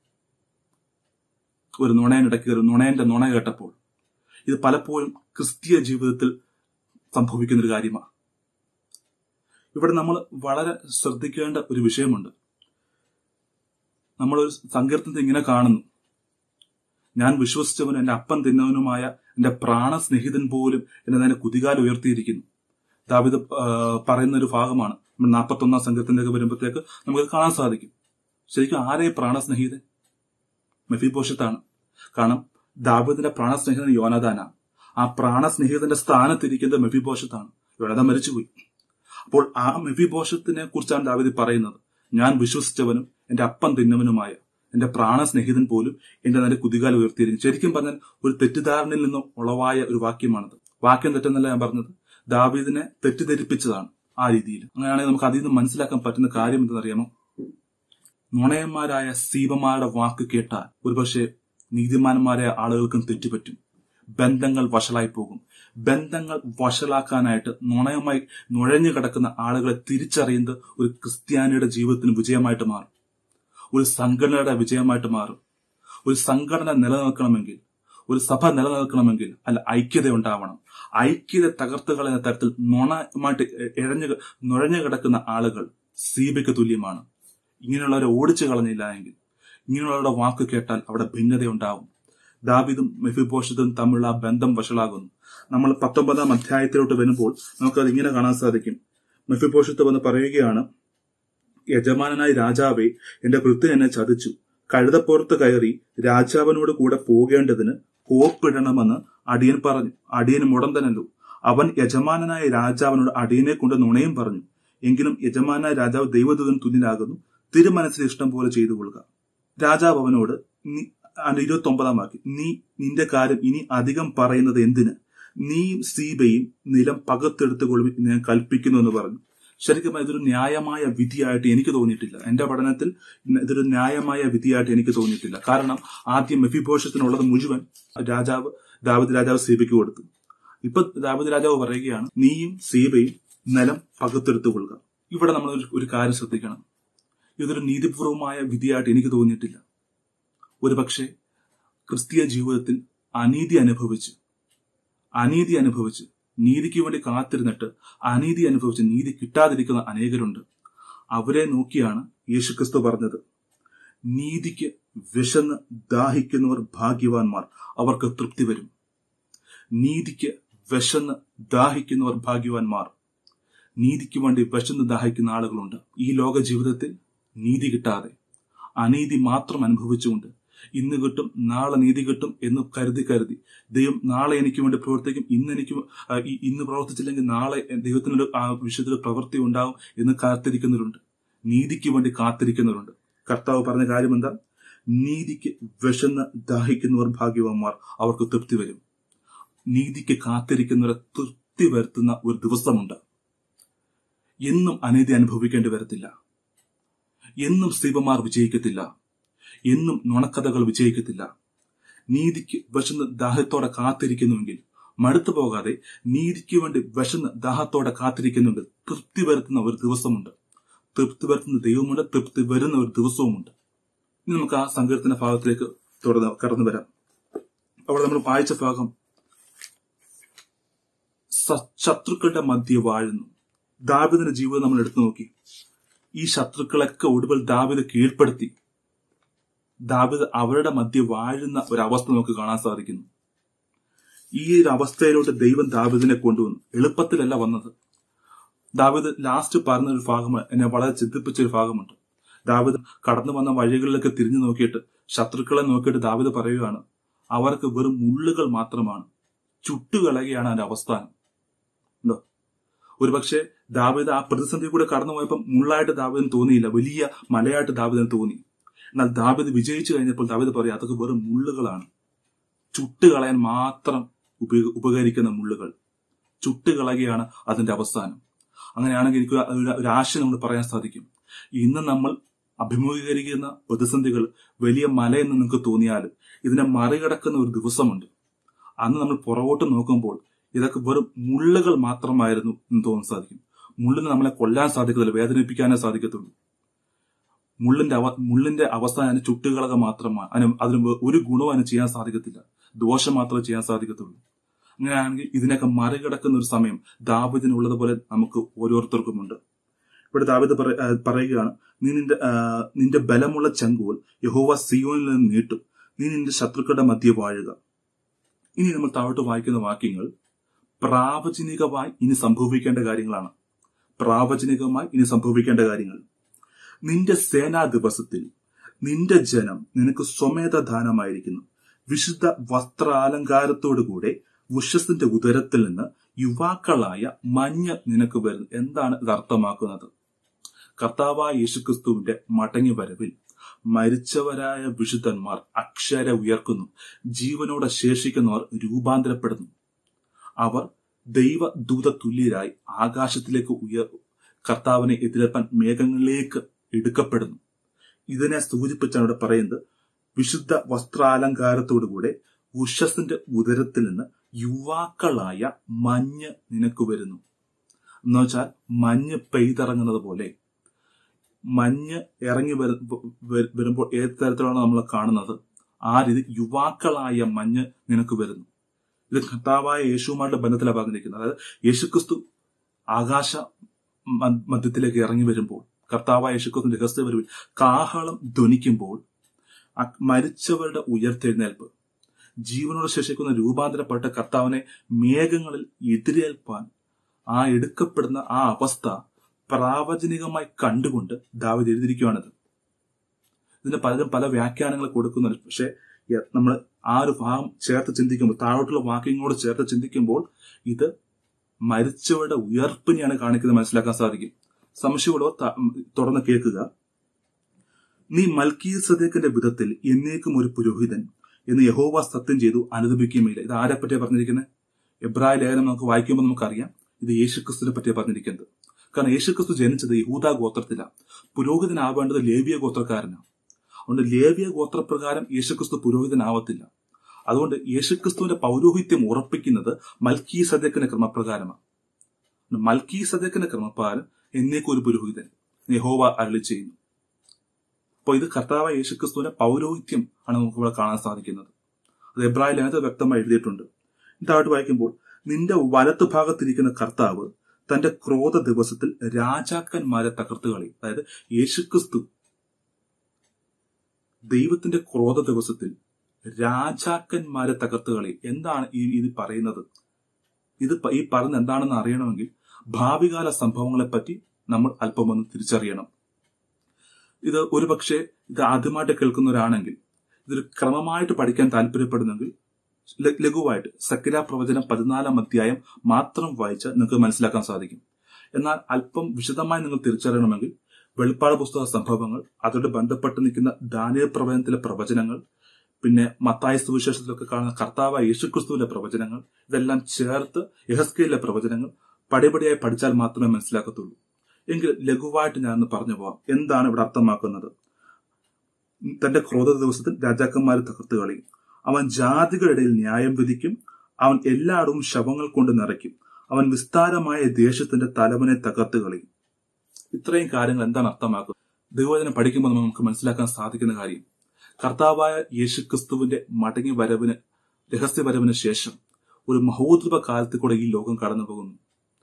ഒരു നുണയൻ ഇടയ്ക്ക് കയറി നുണയന്റെ നുണ കേട്ടപ്പോൾ ഇത് പലപ്പോഴും ക്രിസ്തീയ ജീവിതത്തിൽ സംഭവിക്കുന്ന ഒരു കാര്യമാണ് ഇവിടെ നമ്മൾ വളരെ ശ്രദ്ധിക്കേണ്ട ഒരു വിഷയമുണ്ട് നമ്മളൊരു സങ്കീർത്തനത്തെ ഇങ്ങനെ കാണുന്നു ഞാൻ വിശ്വസിച്ചവനും എന്റെ അപ്പം തിന്നവനുമായ എന്റെ പ്രാണസ്നേഹിതൻ പോലും എന്നെ തന്നെ കുതികാൽ ഉയർത്തിയിരിക്കുന്നു ദാവിദ് ആ, പറയുന്ന ഒരു ഭാഗമാണ് നമ്മൾ നാൽപ്പത്തി ഒന്നാം സംഘത്തിലേക്ക് വരുമ്പോഴത്തേക്ക് നമുക്ക് കാണാൻ സാധിക്കും ശരിക്കും ആരെ പ്രാണസ്നേഹിതൻ മെഫിബോഷത്താണ് കാരണം ദാവിദിന്റെ പ്രാണസ്നേഹിതൻ യോനദാനാണ് ആ പ്രാണസ്നേഹിതന്റെ സ്ഥാനത്തിരിക്കുന്നത് മെഫിബോഷത്താണ് യോനദാൻ മരിച്ചുപോയി അപ്പോൾ ആ മെഫിബോഷത്തിനെ കുറിച്ചാണ് ദാവിദ് പറയുന്നത് ഞാൻ വിശ്വസിച്ചവനും എന്റെ അപ്പം തിന്നവനുമായ എന്റെ പ്രാണസ്നേഹിതൻ പോലും എന്റെ നല്ല കുതികാൽ ഉയർത്തിയിരിക്കും ശരിക്കും പറഞ്ഞാൽ ഒരു തെറ്റിദ്ധാരണയിൽ നിന്ന് ഉളവായ ഒരു വാക്യമാണത് വാക്യം തെറ്റെന്നല്ല ഞാൻ പറഞ്ഞത് ദാവീദിനെ തെറ്റിദ്ധരിപ്പിച്ചതാണ് ആ രീതിയിൽ അങ്ങനെയാണെങ്കിൽ നമുക്ക് അതിൽ നിന്ന് മനസ്സിലാക്കാൻ പറ്റുന്ന കാര്യം എന്തെന്നറിയാമോ നുണയന്മാരായ സീപന്മാരുടെ വാക്ക് കേട്ടാൽ ഒരുപക്ഷെ നീതിമാന്മാരായ ആളുകൾക്കും തെറ്റുപറ്റും ബന്ധങ്ങൾ വഷളായി പോകും ബന്ധങ്ങൾ വഷളാക്കാനായിട്ട് നുണയമായി നുഴഞ്ഞു കിടക്കുന്ന ആളുകളെ തിരിച്ചറിയുന്നത് ഒരു ക്രിസ്ത്യാനിയുടെ ജീവിതത്തിന് വിജയമായിട്ട് മാറും ഒരു സംഘടനയുടെ വിജയമായിട്ട് മാറും ഒരു സംഘടന നിലനിൽക്കണമെങ്കിൽ ഒരു സഭ നിലനിൽക്കണമെങ്കിൽ അല്ല ഐക്യത ഉണ്ടാവണം ഐക്യത തകർത്ത് കളയുന്ന തരത്തിൽ നുണമായിട്ട് ഇഴഞ്ഞു നുഴഞ്ഞു കിടക്കുന്ന ആളുകൾ സീബയ്ക്ക് തുല്യമാണ് ഇങ്ങനെയുള്ളവരെ ഓടിച്ചു കളഞ്ഞില്ല എങ്കിൽ ഇങ്ങനെയുള്ളവരുടെ വാക്ക് കേട്ടാൽ അവിടെ ഭിന്നത ഉണ്ടാവും ദാവിദും മെഫിബോഷത്തും തമ്മിലുള്ള ആ ബന്ധം വഷളാകുന്നു നമ്മൾ പത്തൊമ്പതാം അധ്യായത്തിലോട്ട് വരുമ്പോൾ നമുക്കത് ഇങ്ങനെ കാണാൻ സാധിക്കും മെഫിബോഷത്ത് വന്ന് പറയുകയാണ് യജമാനനായ രാജാവെ എന്റെ കൃത്യം എന്നെ ചതിച്ചു കഴുതപ്പുറത്ത് കയറി രാജാവിനോട് കൂടെ പോകേണ്ടതിന് കോപ്പിടണമെന്ന് അടിയൻ പറഞ്ഞു അടിയൻ മുടന്തനല്ലോ അവൻ യജമാനനായ രാജാവിനോട് അടിയനെ കൊണ്ട് നുണയും പറഞ്ഞു എങ്കിലും യജമാനായ രാജാവ് ദൈവദൂതൻ തുല്യനാകുന്നു തിരുമനസ്സിൽ ഇഷ്ടം പോലെ ചെയ്തു കൊള്ളുക രാജാവ് അവനോട് നീ ഇരുപത്തി ഒമ്പതാം വാക്യം നീ നിന്റെ കാര്യം ഇനി അധികം പറയുന്നത് എന്തിന് നീയും സീബയും നിലം പകത്തെടുത്തുകൊള്ളും ഞാൻ കൽപ്പിക്കുന്നു എന്ന് പറഞ്ഞു ശരിക്കും ഇതൊരു ന്യായമായ വിധിയായിട്ട് എനിക്ക് തോന്നിയിട്ടില്ല എന്റെ പഠനത്തിൽ ഇതൊരു ന്യായമായ വിധിയായിട്ട് എനിക്ക് തോന്നിയിട്ടില്ല കാരണം ആദ്യം മെഫിഭോഷത്തിനുള്ളത് മുഴുവൻ രാജാവ് ദാവത് രാജാവ് സീബയ്ക്ക് കൊടുത്തു ഇപ്പൊ ദാവത് രാജാവ് പറയുകയാണ് നീയും സീബയും നിലം പകത്തെടുത്തു കൊള്ളുക ഇവിടെ നമ്മൾ ഒരു കാര്യം ശ്രദ്ധിക്കണം ഇതൊരു നീതിപൂർവമായ വിധിയായിട്ട് എനിക്ക് തോന്നിയിട്ടില്ല ഒരു പക്ഷേ ക്രിസ്തീയ ജീവിതത്തിൽ അനീതി അനുഭവിച്ച് അനീതി അനുഭവിച്ച് നീതിക്ക് വേണ്ടി കാത്തിരുന്നിട്ട് അനീതി അനുഭവിച്ച് നീതി കിട്ടാതിരിക്കുന്ന അനേകരുണ്ട് അവരെ നോക്കിയാണ് യേശുക്രിസ്തു പറഞ്ഞത് നീതിക്ക് വിശന്ന് ദാഹിക്കുന്നവർ ഭാഗ്യവാന്മാർ അവർക്ക് തൃപ്തി വരും നീതിക്ക് വിശന്ന് ദാഹിക്കുന്നവർ ഭാഗ്യവാന്മാർ നീതിക്ക് വേണ്ടി വിശന്ന് ദാഹിക്കുന്ന ആളുകളുണ്ട് ഈ ലോക ജീവിതത്തിൽ നീതി കിട്ടാതെ അനീതി മാത്രം അനുഭവിച്ചുകൊണ്ട് ഇന്ന് കിട്ടും നാളെ നീതി കിട്ടും എന്ന് കരുതി കരുതി ദൈവം നാളെ എനിക്ക് വേണ്ടി പ്രവർത്തിക്കും ഇന്ന് എനിക്ക് ഇന്ന് പ്രവർത്തിച്ചില്ലെങ്കിൽ നാളെ ദൈവത്തിനൊരു ആ വിഷയത്തിൽ പ്രവൃത്തി ഉണ്ടാവും എന്ന് കാത്തിരിക്കുന്നവരുണ്ട് നീതിക്ക് വേണ്ടി കാത്തിരിക്കുന്നവരുണ്ട് കർത്താവ് പറഞ്ഞ കാര്യം എന്താ നീതിക്ക് വിശന്ന് ദാഹിക്കുന്നവർ ഭാഗ്യവാന്മാർ അവർക്ക് തൃപ്തി വരും നീതിക്ക് കാത്തിരിക്കുന്നവരെ തൃപ്തി വരുത്തുന്ന ഒരു ദിവസമുണ്ട് എന്നും അനീതി അനുഭവിക്കേണ്ടി വരത്തില്ല എന്നും സ്ത്രീപമാർ വിജയിക്കത്തില്ല എന്നും നുണക്കഥകൾ വിജയിക്കത്തില്ല നീതിക്ക് വിശന്ന് ദാഹത്തോടെ കാത്തിരിക്കുന്നുവെങ്കിൽ മടുത്തു പോകാതെ നീതിക്ക് വേണ്ടി വിശന്ന് ദാഹത്തോടെ കാത്തിരിക്കുന്നുണ്ട് തൃപ്തി വരുത്തുന്ന ഒരു ദിവസമുണ്ട് തൃപ്തി വരുത്തുന്ന ദൈവമുണ്ട് തൃപ്തി വരുന്ന ഒരു ദിവസവുമുണ്ട് ഇനി നമുക്ക് ആ സങ്കീർത്തന ഭാഗത്തിലേക്ക് തുടർന്ന് കടന്നു വരാം അവിടെ നമ്മൾ വായിച്ച ഭാഗം ശത്രുക്കളുടെ മധ്യ വാഴുന്നു ദാവിദിന്റെ ജീവിതം നമ്മൾ എടുത്തു നോക്കി ഈ ശത്രുക്കളൊക്കെ ഒടുവിൽ ദാവിദ് കീഴ്പ്പെടുത്തി ദാവിദ് അവരുടെ മധ്യ വാഴുന്ന ഒരവസ്ഥ നമുക്ക് കാണാൻ സാധിക്കുന്നു ഈ ഒരു അവസ്ഥയിലോട്ട് ദൈവം ദാവിദിനെ കൊണ്ടുവന്നു എളുപ്പത്തിലല്ല വന്നത് ദാവിദ് ലാസ്റ്റ് പറഞ്ഞ ഒരു ഭാഗം എന്നെ വളരെ ചിന്തിപ്പിച്ച ഒരു ഭാഗമുണ്ട് ദാവിദ് കടന്നു വന്ന വഴികളിലൊക്കെ തിരിഞ്ഞു നോക്കിയിട്ട് ശത്രുക്കളെ നോക്കിയിട്ട് ദാവിദ് പറയുകയാണ് അവർക്ക് വെറും മുള്ളുകൾ മാത്രമാണ് ചുട്ടുകളയുകയാണ് അതിന്റെ അവസ്ഥാനം ഉണ്ടോ ഒരുപക്ഷെ ദാവിദ് ആ പ്രതിസന്ധി കൂടെ കടന്നു പോയപ്പോൾ മുള്ളായിട്ട് ദാവിദിന് തോന്നിയില്ല വലിയ മലയായിട്ട് ദാവിദിന് തോന്നി എന്നാൽ ദാവിദ് വിജയിച്ചു കഴിഞ്ഞപ്പോൾ ദാവിദ് പറയും അതൊക്കെ വെറും മുള്ളുകളാണ് ചുട്ടുകളയാൻ മാത്രം ഉപയോഗ ഉപകരിക്കുന്ന മുള്ളുകൾ ചുട്ടുകളയുകയാണ് അതിന്റെ അവസാനം അങ്ങനെയാണെങ്കിൽ എനിക്ക് ഒരു ആശയം നമ്മൾ പറയാൻ സാധിക്കും ഇന്ന് നമ്മൾ അഭിമുഖീകരിക്കുന്ന പ്രതിസന്ധികൾ വലിയ മലയെന്ന് നിങ്ങൾക്ക് തോന്നിയാൽ ഇതിനെ മറികടക്കുന്ന ഒരു ദിവസമുണ്ട് അന്ന് നമ്മൾ പുറകോട്ട് നോക്കുമ്പോൾ ഇതൊക്കെ വെറും മുള്ളുകൾ മാത്രമായിരുന്നു എന്ന് തോന്നാൻ സാധിക്കും മുള്ളിന് നമ്മളെ കൊല്ലാൻ സാധിക്കത്തില്ല വേദനിപ്പിക്കാനേ സാധിക്കത്തുള്ളൂ മുള്ളിന്റെ അവ മുള്ളിന്റെ അവസ്ഥ അതിന് ചുട്ടുകളക മാത്രമാണ് അതിന് അതിന് ഒരു ഗുണവും അതിന് ചെയ്യാൻ സാധിക്കത്തില്ല ദോഷം മാത്രമേ ചെയ്യാൻ സാധിക്കത്തുള്ളൂ അങ്ങനെയാണെങ്കിൽ ഇതിനൊക്കെ മറികടക്കുന്ന ഒരു സമയം ദാവിദിനുള്ളതുപോലെ നമുക്ക് ഓരോരുത്തർക്കുമുണ്ട് ഇവിടെ ദാവിദ് പറയുകയാണ് നീ നിന്റെ നിന്റെ ബലമുള്ള ചങ്കുകൾ യഹോവ സിയോനിൽ നിന്ന് നീട്ടും നീ നിന്റെ ശത്രുക്കളുടെ മധ്യ വാഴുക ഇനി നമ്മൾ താഴോട്ട് വായിക്കുന്ന വാക്യങ്ങൾ പ്രാവചനികമായി ഇനി സംഭവിക്കേണ്ട കാര്യങ്ങളാണ് പ്രാവചനികമായി ഇനി സംഭവിക്കേണ്ട കാര്യങ്ങൾ നിന്റെ സേനാ ദിവസത്തിൽ നിന്റെ ജനം നിനക്ക് സ്വമേധ ദാനമായിരിക്കുന്നു വിശുദ്ധ വസ്ത്രാലങ്കാരത്തോടുകൂടെ ഉഷസിന്റെ ഉദരത്തിൽ നിന്ന് യുവാക്കളായ മഞ്ഞ് നിനക്ക് വരുന്നു എന്താണ് ഇത് അർത്ഥമാക്കുന്നത് കർത്താവായ യേശുക്രിസ്തുവിന്റെ മടങ്ങി വരവിൽ മരിച്ചവരായ വിശുദ്ധന്മാർ അക്ഷര ഉയർക്കുന്നു ജീവനോടെ ശേഷിക്കുന്നവർ രൂപാന്തരപ്പെടുന്നു അവർ ദൈവദൂത തുല്യരായി ആകാശത്തിലേക്ക് ഉയർ കർത്താവിനെ എതിരേൽപ്പാൻ മേഘങ്ങളിലേക്ക് എടുക്കപ്പെടുന്നു ഇതിനെ സൂചിപ്പിച്ചാണ് ഇവിടെ പറയുന്നത് വിശുദ്ധ വസ്ത്രാലങ്കാരത്തോടുകൂടെ ഉഷസിന്റെ ഉദരത്തിൽ നിന്ന് യുവാക്കളായ മഞ്ഞ് നിനക്ക് വരുന്നു എന്ന് വെച്ചാൽ മഞ്ഞ് പെയ്തിറങ്ങുന്നത് പോലെ മഞ്ഞ് ഇറങ്ങി വരു- വ- വരുമ്പോൾ ഏത് തരത്തിലാണ് നമ്മൾ കാണുന്നത് ആ രീതി യുവാക്കളായ മഞ്ഞ് നിനക്ക് വരുന്നു ഇത് കർത്താവായ യേശുവുമായിട്ടുള്ള ബന്ധത്തിലാണ് പറഞ്ഞിരിക്കുന്നത് അതായത് യേശുക്രിസ്തു ആകാശ മ- മധ്യത്തിലേക്ക് ഇറങ്ങി വരുമ്പോൾ കർത്താവായ യേശുക്രിസ്തു രഹസ്യ വരവിൽ കാഹളം ധ്വനിക്കുമ്പോൾ ആ മരിച്ചവരുടെ ഉയർത്തെഴുന്നേൽപ്പ് ജീവനോട് ശേഷിക്കുന്ന രൂപാന്തരപ്പെട്ട കർത്താവിനെ മേഘങ്ങളിൽ എതിരേൽപ്പാൻ ആ എടുക്കപ്പെടുന്ന ആ അവസ്ഥ പ്രാവചനികമായി കണ്ടുകൊണ്ട് ദാവിദ് എഴുതിയിരിക്കുകയാണിത് ഇതിന് പലരും പല വ്യാഖ്യാനങ്ങൾ കൊടുക്കുന്നുണ്ട് പക്ഷെ നമ്മൾ ആ ഒരു ഭാഗം ചേർത്ത് ചിന്തിക്കുമ്പോൾ താഴോട്ടുള്ള വാക്യങ്ങളോട് ചേർത്ത് ചിന്തിക്കുമ്പോൾ ഇത് മരിച്ചവരുടെ ഉയർപ്പിനെയാണ് കാണിക്കുന്നത് മനസ്സിലാക്കാൻ സാധിക്കും സംശയമുള്ളവർ ത- തുടർന്ന് കേൾക്കുക നീ മൽക്കീ സദേക്കിന്റെ വിധത്തിൽ എന്നേക്കും ഒരു പുരോഹിതൻ എന്ന് യഹോവ സത്യം ചെയ്തു അനുദപിക്കുകയുമില്ല ഇത് ആരെ പറ്റിയാ പറഞ്ഞിരിക്കുന്നത് എബ്രായ ലേഖനം നമുക്ക് വായിക്കുമ്പോൾ നമുക്കറിയാം ഇത് യേശുക്രിസ്തുവിനെ പറ്റിയാ പറഞ്ഞിരിക്കുന്നത് കാരണം യേശുക്രിസ്തു ജനിച്ചത് യഹൂദ ഗോത്രത്തിലാണ് പുരോഹിതനാവേണ്ടത് ലേവിയ ഗോത്രക്കാരനാണ് അതുകൊണ്ട് ലേവിയ ഗോത്രപ്രകാരം യേശുക്രിസ്തു പുരോഹിതനാവത്തില്ല അതുകൊണ്ട് യേശുക്രിസ്തുവിന്റെ പൗരോഹിത്യം ഉറപ്പിക്കുന്നത് മൽക്കീ സദേക്കിന്റെ ക്രമപ്രകാരമാണ് മൽക്കീ സദേക്കിന്റെ ക്രമപ്രകാരം എന്നേക്കും ഒരു പുരോഹിതൻ യഹോവ അരളി ചെയ്യുന്നു അപ്പോൾ ഇത് കർത്താവ് യേശുക്രിസ്തുവിന്റെ പൗരോഹിത്യം ആണ് നമുക്ക് ഇവിടെ കാണാൻ സാധിക്കുന്നത് അത് എബ്രായ ലേഖനത്തിൽ വ്യക്തമായി എഴുതിയിട്ടുണ്ട് താഴോട്ട് വായിക്കുമ്പോൾ നിന്റെ വലത്ത് ഭാഗത്തിരിക്കുന്ന കർത്താവ് തന്റെ ക്രോധ ദിവസത്തിൽ രാജാക്കന്മാരെ തകർത്ത് കളി അതായത് യേശുക്രിസ്തു ദൈവത്തിന്റെ ക്രോധ ദിവസത്തിൽ രാജാക്കന്മാരെ തകർത്ത് കളി എന്താണ് ഈ ഇത് പറയുന്നത് ഇത് പ- ഈ പറഞ്ഞ എന്താണെന്ന് അറിയണമെങ്കിൽ ഭാവികാല സംഭവങ്ങളെ പറ്റി നമ്മൾ അല്പം ഒന്ന് തിരിച്ചറിയണം ഇത് ഒരുപക്ഷെ ഇത് ആദ്യമായിട്ട് കേൾക്കുന്നവരാണെങ്കിൽ ഇതൊരു ക്രമമായിട്ട് പഠിക്കാൻ താല്പര്യപ്പെടുന്നെങ്കിൽ ല- ലഘുവായിട്ട് സക്കിര പ്രവചനം പതിനാലാം അധ്യായം മാത്രം വായിച്ച് നിങ്ങൾക്ക് മനസ്സിലാക്കാൻ സാധിക്കും എന്നാൽ അല്പം വിശദമായി നിങ്ങൾ തിരിച്ചറിയണമെങ്കിൽ വെളിപ്പാട് പുസ്തക സംഭവങ്ങൾ അതോട് ബന്ധപ്പെട്ട് നിൽക്കുന്ന ദാനിയ പ്രവചനത്തിലെ പ്രവചനങ്ങൾ പിന്നെ മത്തായ സുവിശേഷത്തിലൊക്കെ കാണുന്ന കർത്താവ് യേശുക്രിസ്തുവിന്റെ പ്രവചനങ്ങൾ ഇതെല്ലാം ചേർത്ത് യഹസ്കയിലെ പ്രവചനങ്ങൾ പടിപടിയായി പഠിച്ചാൽ മാത്രമേ മനസ്സിലാക്കത്തുള്ളൂ എങ്കിൽ ലഘുവായിട്ട് ഞാനൊന്ന് പറഞ്ഞു പോവാം എന്താണ് ഇവിടെ അർത്ഥമാക്കുന്നത് തന്റെ ക്രോധ ദിവസത്തിൽ രാജാക്കന്മാരെ തകർത്ത് കളയും അവൻ ജാതികളുടെ ഇടയിൽ ന്യായം വിധിക്കും അവൻ എല്ലായിടവും ശവങ്ങൾ കൊണ്ട് നിറയ്ക്കും അവൻ വിസ്താരമായ ദേശത്തിന്റെ തലവനെ തകർത്ത് കളയും ഇത്രയും കാര്യങ്ങൾ എന്താണ് അർത്ഥമാക്കുന്നത് ദൈവവചനം പഠിക്കുമ്പോൾ നമുക്ക് മനസ്സിലാക്കാൻ സാധിക്കുന്ന കാര്യം കർത്താവായ യേശുക്രിസ്തുവിന്റെ മടങ്ങി വരവിന് രഹസ്യ വരവിന് ശേഷം ഒരു മഹോദ്രവ കാലത്തിൽ കൂടെ ഈ ലോകം കടന്നു പോകുന്നു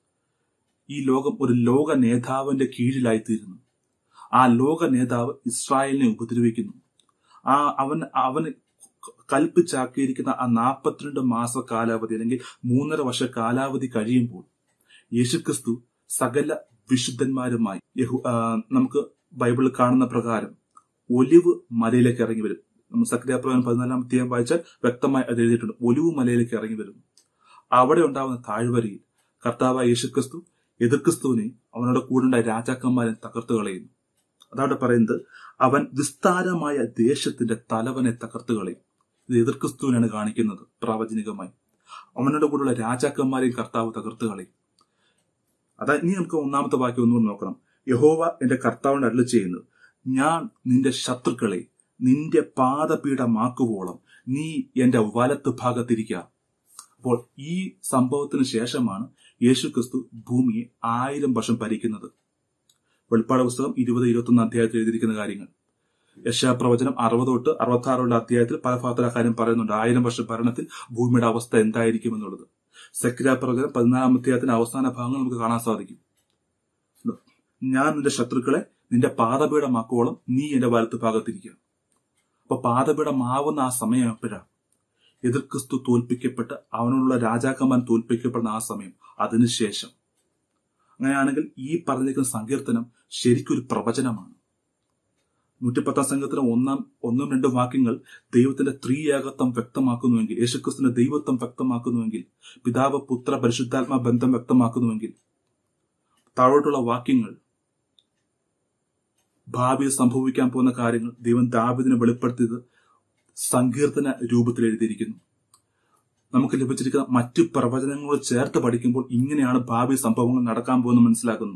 ഈ ലോകം ഒരു ലോക നേതാവിന്റെ കീഴിലായിത്തീരുന്നു ആ ലോക നേതാവ് ഇസ്രായേലിനെ ഉപദ്രവിക്കുന്നു ആ അവൻ അവന് കൽപ്പിച്ചാക്കിയിരിക്കുന്ന ആ നാൽപ്പത്തിരണ്ട് മാസ കാലാവധി അല്ലെങ്കിൽ മൂന്നര വർഷ കാലാവധി കഴിയുമ്പോൾ യേശുക്രിസ്തു സകല വിശുദ്ധന്മാരുമായി യഹു ആ, നമുക്ക് ബൈബിളിൽ കാണുന്ന പ്രകാരം ഒലിവ് മലയിലേക്ക് ഇറങ്ങി വരും നമ്മൾ സക്രിയാപ്രവൻ പതിനാലാം അധ്യായം വായിച്ചാൽ വ്യക്തമായി അത് എഴുതിയിട്ടുണ്ട് ഒലിവ് മലയിലേക്ക് ഇറങ്ങി വരും അവിടെ ഉണ്ടാവുന്ന താഴ്വരയിൽ കർത്താവായ യേശുക്രിസ്തു എതിർക്രിസ്തുവിനെയും അവനോട് കൂടുണ്ടായ രാജാക്കന്മാരെ തകർത്ത് കളയുന്നു അതവിടെ പറയുന്നത് അവൻ വിസ്താരമായ ദേശത്തിന്റെ തലവനെ തകർത്ത് കളയും ഇത് എതിർക്രിസ്തുവിനാണ് കാണിക്കുന്നത് പ്രാവചനികമായി അവനോട് കൂടെയുള്ള രാജാക്കന്മാരെയും കർത്താവ് തകർത്ത് കളയും അതാ ഇനി നമുക്ക് ഒന്നാമത്തെ വാക്യം ഒന്നുകൂടി നോക്കണം യഹോവ എന്റെ കർത്താവിന്റെ അരുളി ചെയ്യുന്നത് ഞാൻ നിന്റെ ശത്രുക്കളെ നിന്റെ പാദപീഠമാക്കുവോളം നീ എന്റെ വലത്ത് ഭാഗത്തിരിക്കുക അപ്പോൾ ഈ സംഭവത്തിന് ശേഷമാണ് യേശുക്രിസ്തു ഭൂമിയെ ആയിരം വർഷം ഭരിക്കുന്നത് വെളിപ്പാട് പുസ്തകം ഇരുപത് ഇരുപത്തൊന്ന് അധ്യായത്തിൽ എഴുതിയിരിക്കുന്ന കാര്യങ്ങൾ യശാപ്രവചനം അറുപത് തൊട്ട് അറുപത്തി ആറുള്ള അധ്യായത്തിൽ പല ഭാഗത്തിൽ ആ കാര്യം പറയുന്നുണ്ട് ആയിരം വർഷ ഭരണത്തിൽ ഭൂമിയുടെ അവസ്ഥ എന്തായിരിക്കും എന്നുള്ളത് സെക്ര പ്രവചനം പതിനാലാം അധ്യായത്തിന്റെ അവസാന ഭാഗങ്ങൾ നമുക്ക് കാണാൻ സാധിക്കും ഞാൻ നിന്റെ ശത്രുക്കളെ നിന്റെ പാദപീഠമാക്കുവോളം നീ എന്റെ വലത്ത് ഭാഗത്തിരിക്കുക അപ്പൊ പാദപീഠമാവുന്ന ആ സമയം എപ്പോഴാ എതിർ ക്രിസ്തു തോൽപ്പിക്കപ്പെട്ട് അവനോടുള്ള രാജാക്കന്മാൻ തോൽപ്പിക്കപ്പെടുന്ന ആ സമയം അതിനുശേഷം അങ്ങനെയാണെങ്കിൽ ഈ പറഞ്ഞിരിക്കുന്ന സങ്കീർത്തനം ശരിക്കൊരു പ്രവചനമാണ് നൂറ്റിപ്പത്താം സംഘത്തിന് ഒന്നാം ഒന്നും രണ്ടും വാക്യങ്ങൾ ദൈവത്തിന്റെ ത്രീയേകത്വം വ്യക്തമാക്കുന്നുവെങ്കിൽ യേശുക്രിസ്തുവിന്റെ ദൈവത്വം വ്യക്തമാക്കുന്നുവെങ്കിൽ പിതാവ് പുത്ര പരിശുദ്ധാത്മാ ബന്ധം വ്യക്തമാക്കുന്നുവെങ്കിൽ താഴോട്ടുള്ള വാക്യങ്ങൾ ഭാവിയിൽ സംഭവിക്കാൻ പോകുന്ന കാര്യങ്ങൾ ദൈവം ദാവിദിനെ വെളിപ്പെടുത്തിയത് സങ്കീർത്തന രൂപത്തിൽ എഴുതിയിരിക്കുന്നു നമുക്ക് ലഭിച്ചിരിക്കുന്ന മറ്റു പ്രവചനങ്ങളോട് ചേർത്ത് പഠിക്കുമ്പോൾ ഇങ്ങനെയാണ് ഭാവി സംഭവങ്ങൾ നടക്കാൻ പോകുന്നത് മനസ്സിലാക്കുന്നു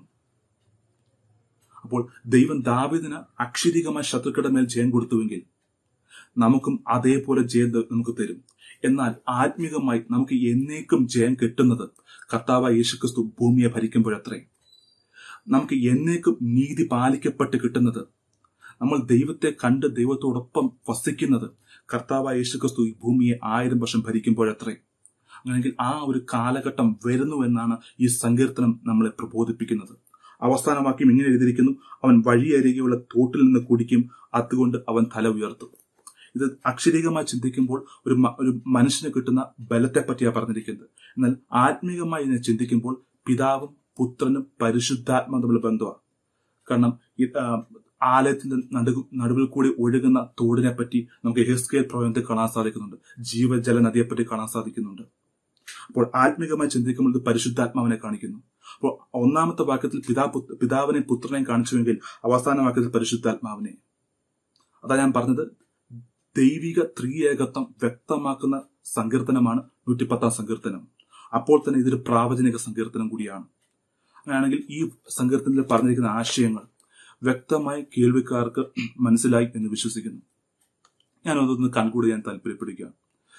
അപ്പോൾ ദൈവം ദാവിദിന് അക്ഷരികമായ ശത്രുക്കളുടെ മേൽ ജയം കൊടുത്തുവെങ്കിൽ നമുക്കും അതേപോലെ ജയം ത- നമുക്ക് തരും എന്നാൽ ആത്മീകമായി നമുക്ക് എന്നേക്കും ജയം കിട്ടുന്നത് കർത്താവ് യേശുക്രിസ്തു ഭൂമിയെ ഭരിക്കുമ്പോഴത്രേ നമുക്ക് എന്നേക്കും നീതി പാലിക്കപ്പെട്ട് കിട്ടുന്നത് നമ്മൾ ദൈവത്തെ കണ്ട് ദൈവത്തോടൊപ്പം വസിക്കുന്നത് കർത്താവായ യേശുക്രിസ്തു ഈ ഭൂമിയെ ആയിരം വർഷം ഭരിക്കുമ്പോഴത്രേ അങ്ങനെയെങ്കിൽ ആ ഒരു കാലഘട്ടം വരുന്നു എന്നാണ് ഈ സങ്കീർത്തനം നമ്മളെ പ്രബോധിപ്പിക്കുന്നത് അവസാന വാക്യം ഇങ്ങനെ എഴുതിയിരിക്കുന്നു അവൻ വഴിയരികെയുള്ള തോട്ടിൽ നിന്ന് കുടിക്കും അതുകൊണ്ട് അവൻ തല ഉയർത്തും ഇത് അക്ഷരികമായി ചിന്തിക്കുമ്പോൾ ഒരു മ- ഒരു മനുഷ്യന് കിട്ടുന്ന ബലത്തെ പറ്റിയാണ് പറഞ്ഞിരിക്കുന്നത് എന്നാൽ ആത്മീകമായി ഇതിനെ ചിന്തിക്കുമ്പോൾ പിതാവും പുത്രനും പരിശുദ്ധാത്മാവും തമ്മിൽ ബന്ധമാണ് കാരണം ഈ, ആ, ആലയത്തിന്റെ നടുവ് നടുവിൽ കൂടി ഒഴുകുന്ന തോടിനെ പറ്റി നമുക്ക് എഹസ്കേൽ പ്രവചനത്തിൽ കാണാൻ സാധിക്കുന്നുണ്ട് ജീവജല നദിയെ പറ്റി കാണാൻ സാധിക്കുന്നുണ്ട് അപ്പോൾ ആത്മീകമായി ചിന്തിക്കുമ്പോൾ ഇത് പരിശുദ്ധാത്മാവിനെ കാണിക്കുന്നു അപ്പോൾ ഒന്നാമത്തെ വാക്യത്തിൽ പിതാ പുത്ര- പിതാവിനെയും പുത്രനെയും കാണിച്ചുവെങ്കിൽ അവസാന വാക്യത്തിൽ പരിശുദ്ധാത്മാവിനെ അതാ ഞാൻ പറഞ്ഞത് ദൈവിക ത്രിയേകത്വം വ്യക്തമാക്കുന്ന സങ്കീർത്തനമാണ് നൂറ്റിപ്പത്താം സങ്കീർത്തനം അപ്പോൾ തന്നെ ഇതൊരു പ്രാവചനിക സങ്കീർത്തനം കൂടിയാണ് അങ്ങനെയാണെങ്കിൽ ഈ സങ്കീർത്തനത്തിൽ പറഞ്ഞിരിക്കുന്ന ആശയങ്ങൾ വ്യക്തമായി കേൾവിക്കാർക്ക് മനസ്സിലായി എന്ന് വിശ്വസിക്കുന്നു ഞാൻ അതൊന്ന് കൺകൂടി ഞാൻ താല്പര്യപ്പെടുകയാണ്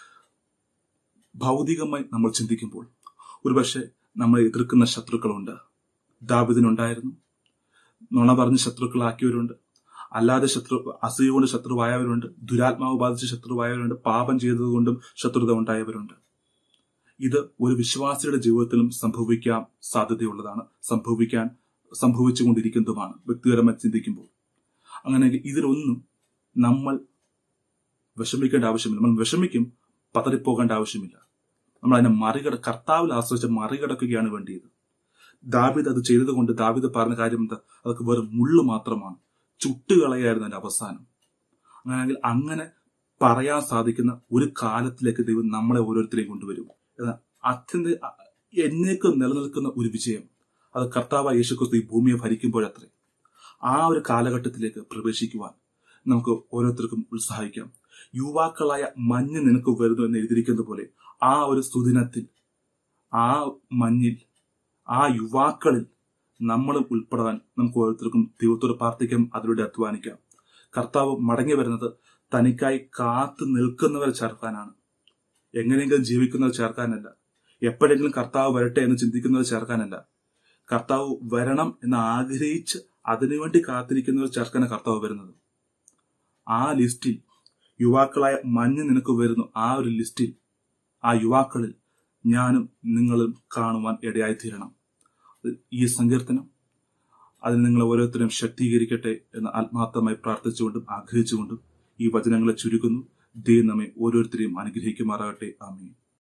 ഭൗതികമായി നമ്മൾ ചിന്തിക്കുമ്പോൾ ഒരുപക്ഷെ നമ്മളെ എതിർക്കുന്ന ശത്രുക്കളുണ്ട് ദാവിദിനുണ്ടായിരുന്നു നുണ പറഞ്ഞ് ശത്രുക്കളാക്കിയവരുണ്ട് അല്ലാതെ ശത്രു അസൂയ കൊണ്ട് ശത്രുവായവരുണ്ട് ദുരാത്മാവ് ബാധിച്ച് ശത്രുവായവരുണ്ട് പാപം ചെയ്തതുകൊണ്ടും ശത്രുത ഉണ്ടായവരുണ്ട് ഇത് ഒരു വിശ്വാസിയുടെ ജീവിതത്തിലും സംഭവിക്കാൻ സാധ്യതയുള്ളതാണ് സംഭവിക്കാൻ സംഭവിച്ചുകൊണ്ടിരിക്കുന്നതുമാണ് വ്യക്തിപരമായി ചിന്തിക്കുമ്പോൾ അങ്ങനെയെങ്കിൽ ഇതിലൊന്നും നമ്മൾ വിഷമിക്കേണ്ട ആവശ്യമില്ല നമ്മൾ വിഷമിക്കും പതറിപ്പോകേണ്ട ആവശ്യമില്ല നമ്മൾ അതിനെ മറികട കർത്താവിൽ ആശ്രയിച്ച് മറികടക്കുകയാണ് വേണ്ടിയത് ദാവിദ് അത് ചെയ്തതുകൊണ്ട് ദാവിദ് പറഞ്ഞ കാര്യം എന്താ അതൊക്കെ വെറും മുള്ളു മാത്രമാണ് ചുട്ടുകളയായിരുന്നു അതിന്റെ അവസാനം അങ്ങനെയാണെങ്കിൽ അങ്ങനെ പറയാൻ സാധിക്കുന്ന ഒരു കാലത്തിലേക്ക് ദൈവം നമ്മളെ ഓരോരുത്തരെയും കൊണ്ടുവരും എന്നാൽ അത്യന്ത എന്നേക്കും നിലനിൽക്കുന്ന ഒരു വിജയം അത് കർത്താവ് യേശുക്രിസ്തു ഈ ഭൂമിയെ ഭരിക്കുമ്പോഴത്രേ ആ ഒരു കാലഘട്ടത്തിലേക്ക് പ്രവേശിക്കുവാൻ നമുക്ക് ഓരോരുത്തർക്കും ഉത്സാഹിക്കാം യുവാക്കളായ മഞ്ഞ് നിനക്ക് വരുന്നു എന്ന് എഴുതിയിരിക്കുന്നത് പോലെ ആ ഒരു സുദിനത്തിൽ ആ മഞ്ഞിൽ ആ യുവാക്കളിൽ നമ്മളും ഉൾപ്പെടാൻ നമുക്ക് ഓരോരുത്തർക്കും ദൈവത്തോട് പ്രാർത്ഥിക്കാം അതിലൂടെ അധ്വാനിക്കാം കർത്താവ് മടങ്ങി വരുന്നത് തനിക്കായി കാത്തു നിൽക്കുന്നവരെ ചേർക്കാനാണ് എങ്ങനെയെങ്കിലും ജീവിക്കുന്നവർ ചേർക്കാനല്ല എപ്പോഴെങ്കിലും കർത്താവ് വരട്ടെ എന്ന് ചിന്തിക്കുന്നവർ ചേർക്കാനല്ല കർത്താവ് വരണം എന്ന് ആഗ്രഹിച്ച് അതിനുവേണ്ടി കാത്തിരിക്കുന്നവർ ചേർക്കാനാണ് കർത്താവ് വരുന്നത് ആ ലിസ്റ്റിൽ യുവാക്കളായ മഞ്ഞ് നിനക്ക് വരുന്നു ആ ഒരു ലിസ്റ്റിൽ ആ യുവാക്കളിൽ ഞാനും നിങ്ങളും കാണുവാൻ ഇടയായി തീരണം ഈ സങ്കീർത്തനം അതിൽ നിങ്ങൾ ഓരോരുത്തരും ശക്തീകരിക്കട്ടെ എന്ന് ആത്മാർത്ഥമായി പ്രാർത്ഥിച്ചുകൊണ്ടും ആഗ്രഹിച്ചുകൊണ്ടും ഈ വചനങ്ങളെ ചുരുക്കുന്നു ദൈവം നമ്മെ ഓരോരുത്തരെയും അനുഗ്രഹിക്കുമാറാകട്ടെ ആമീൻ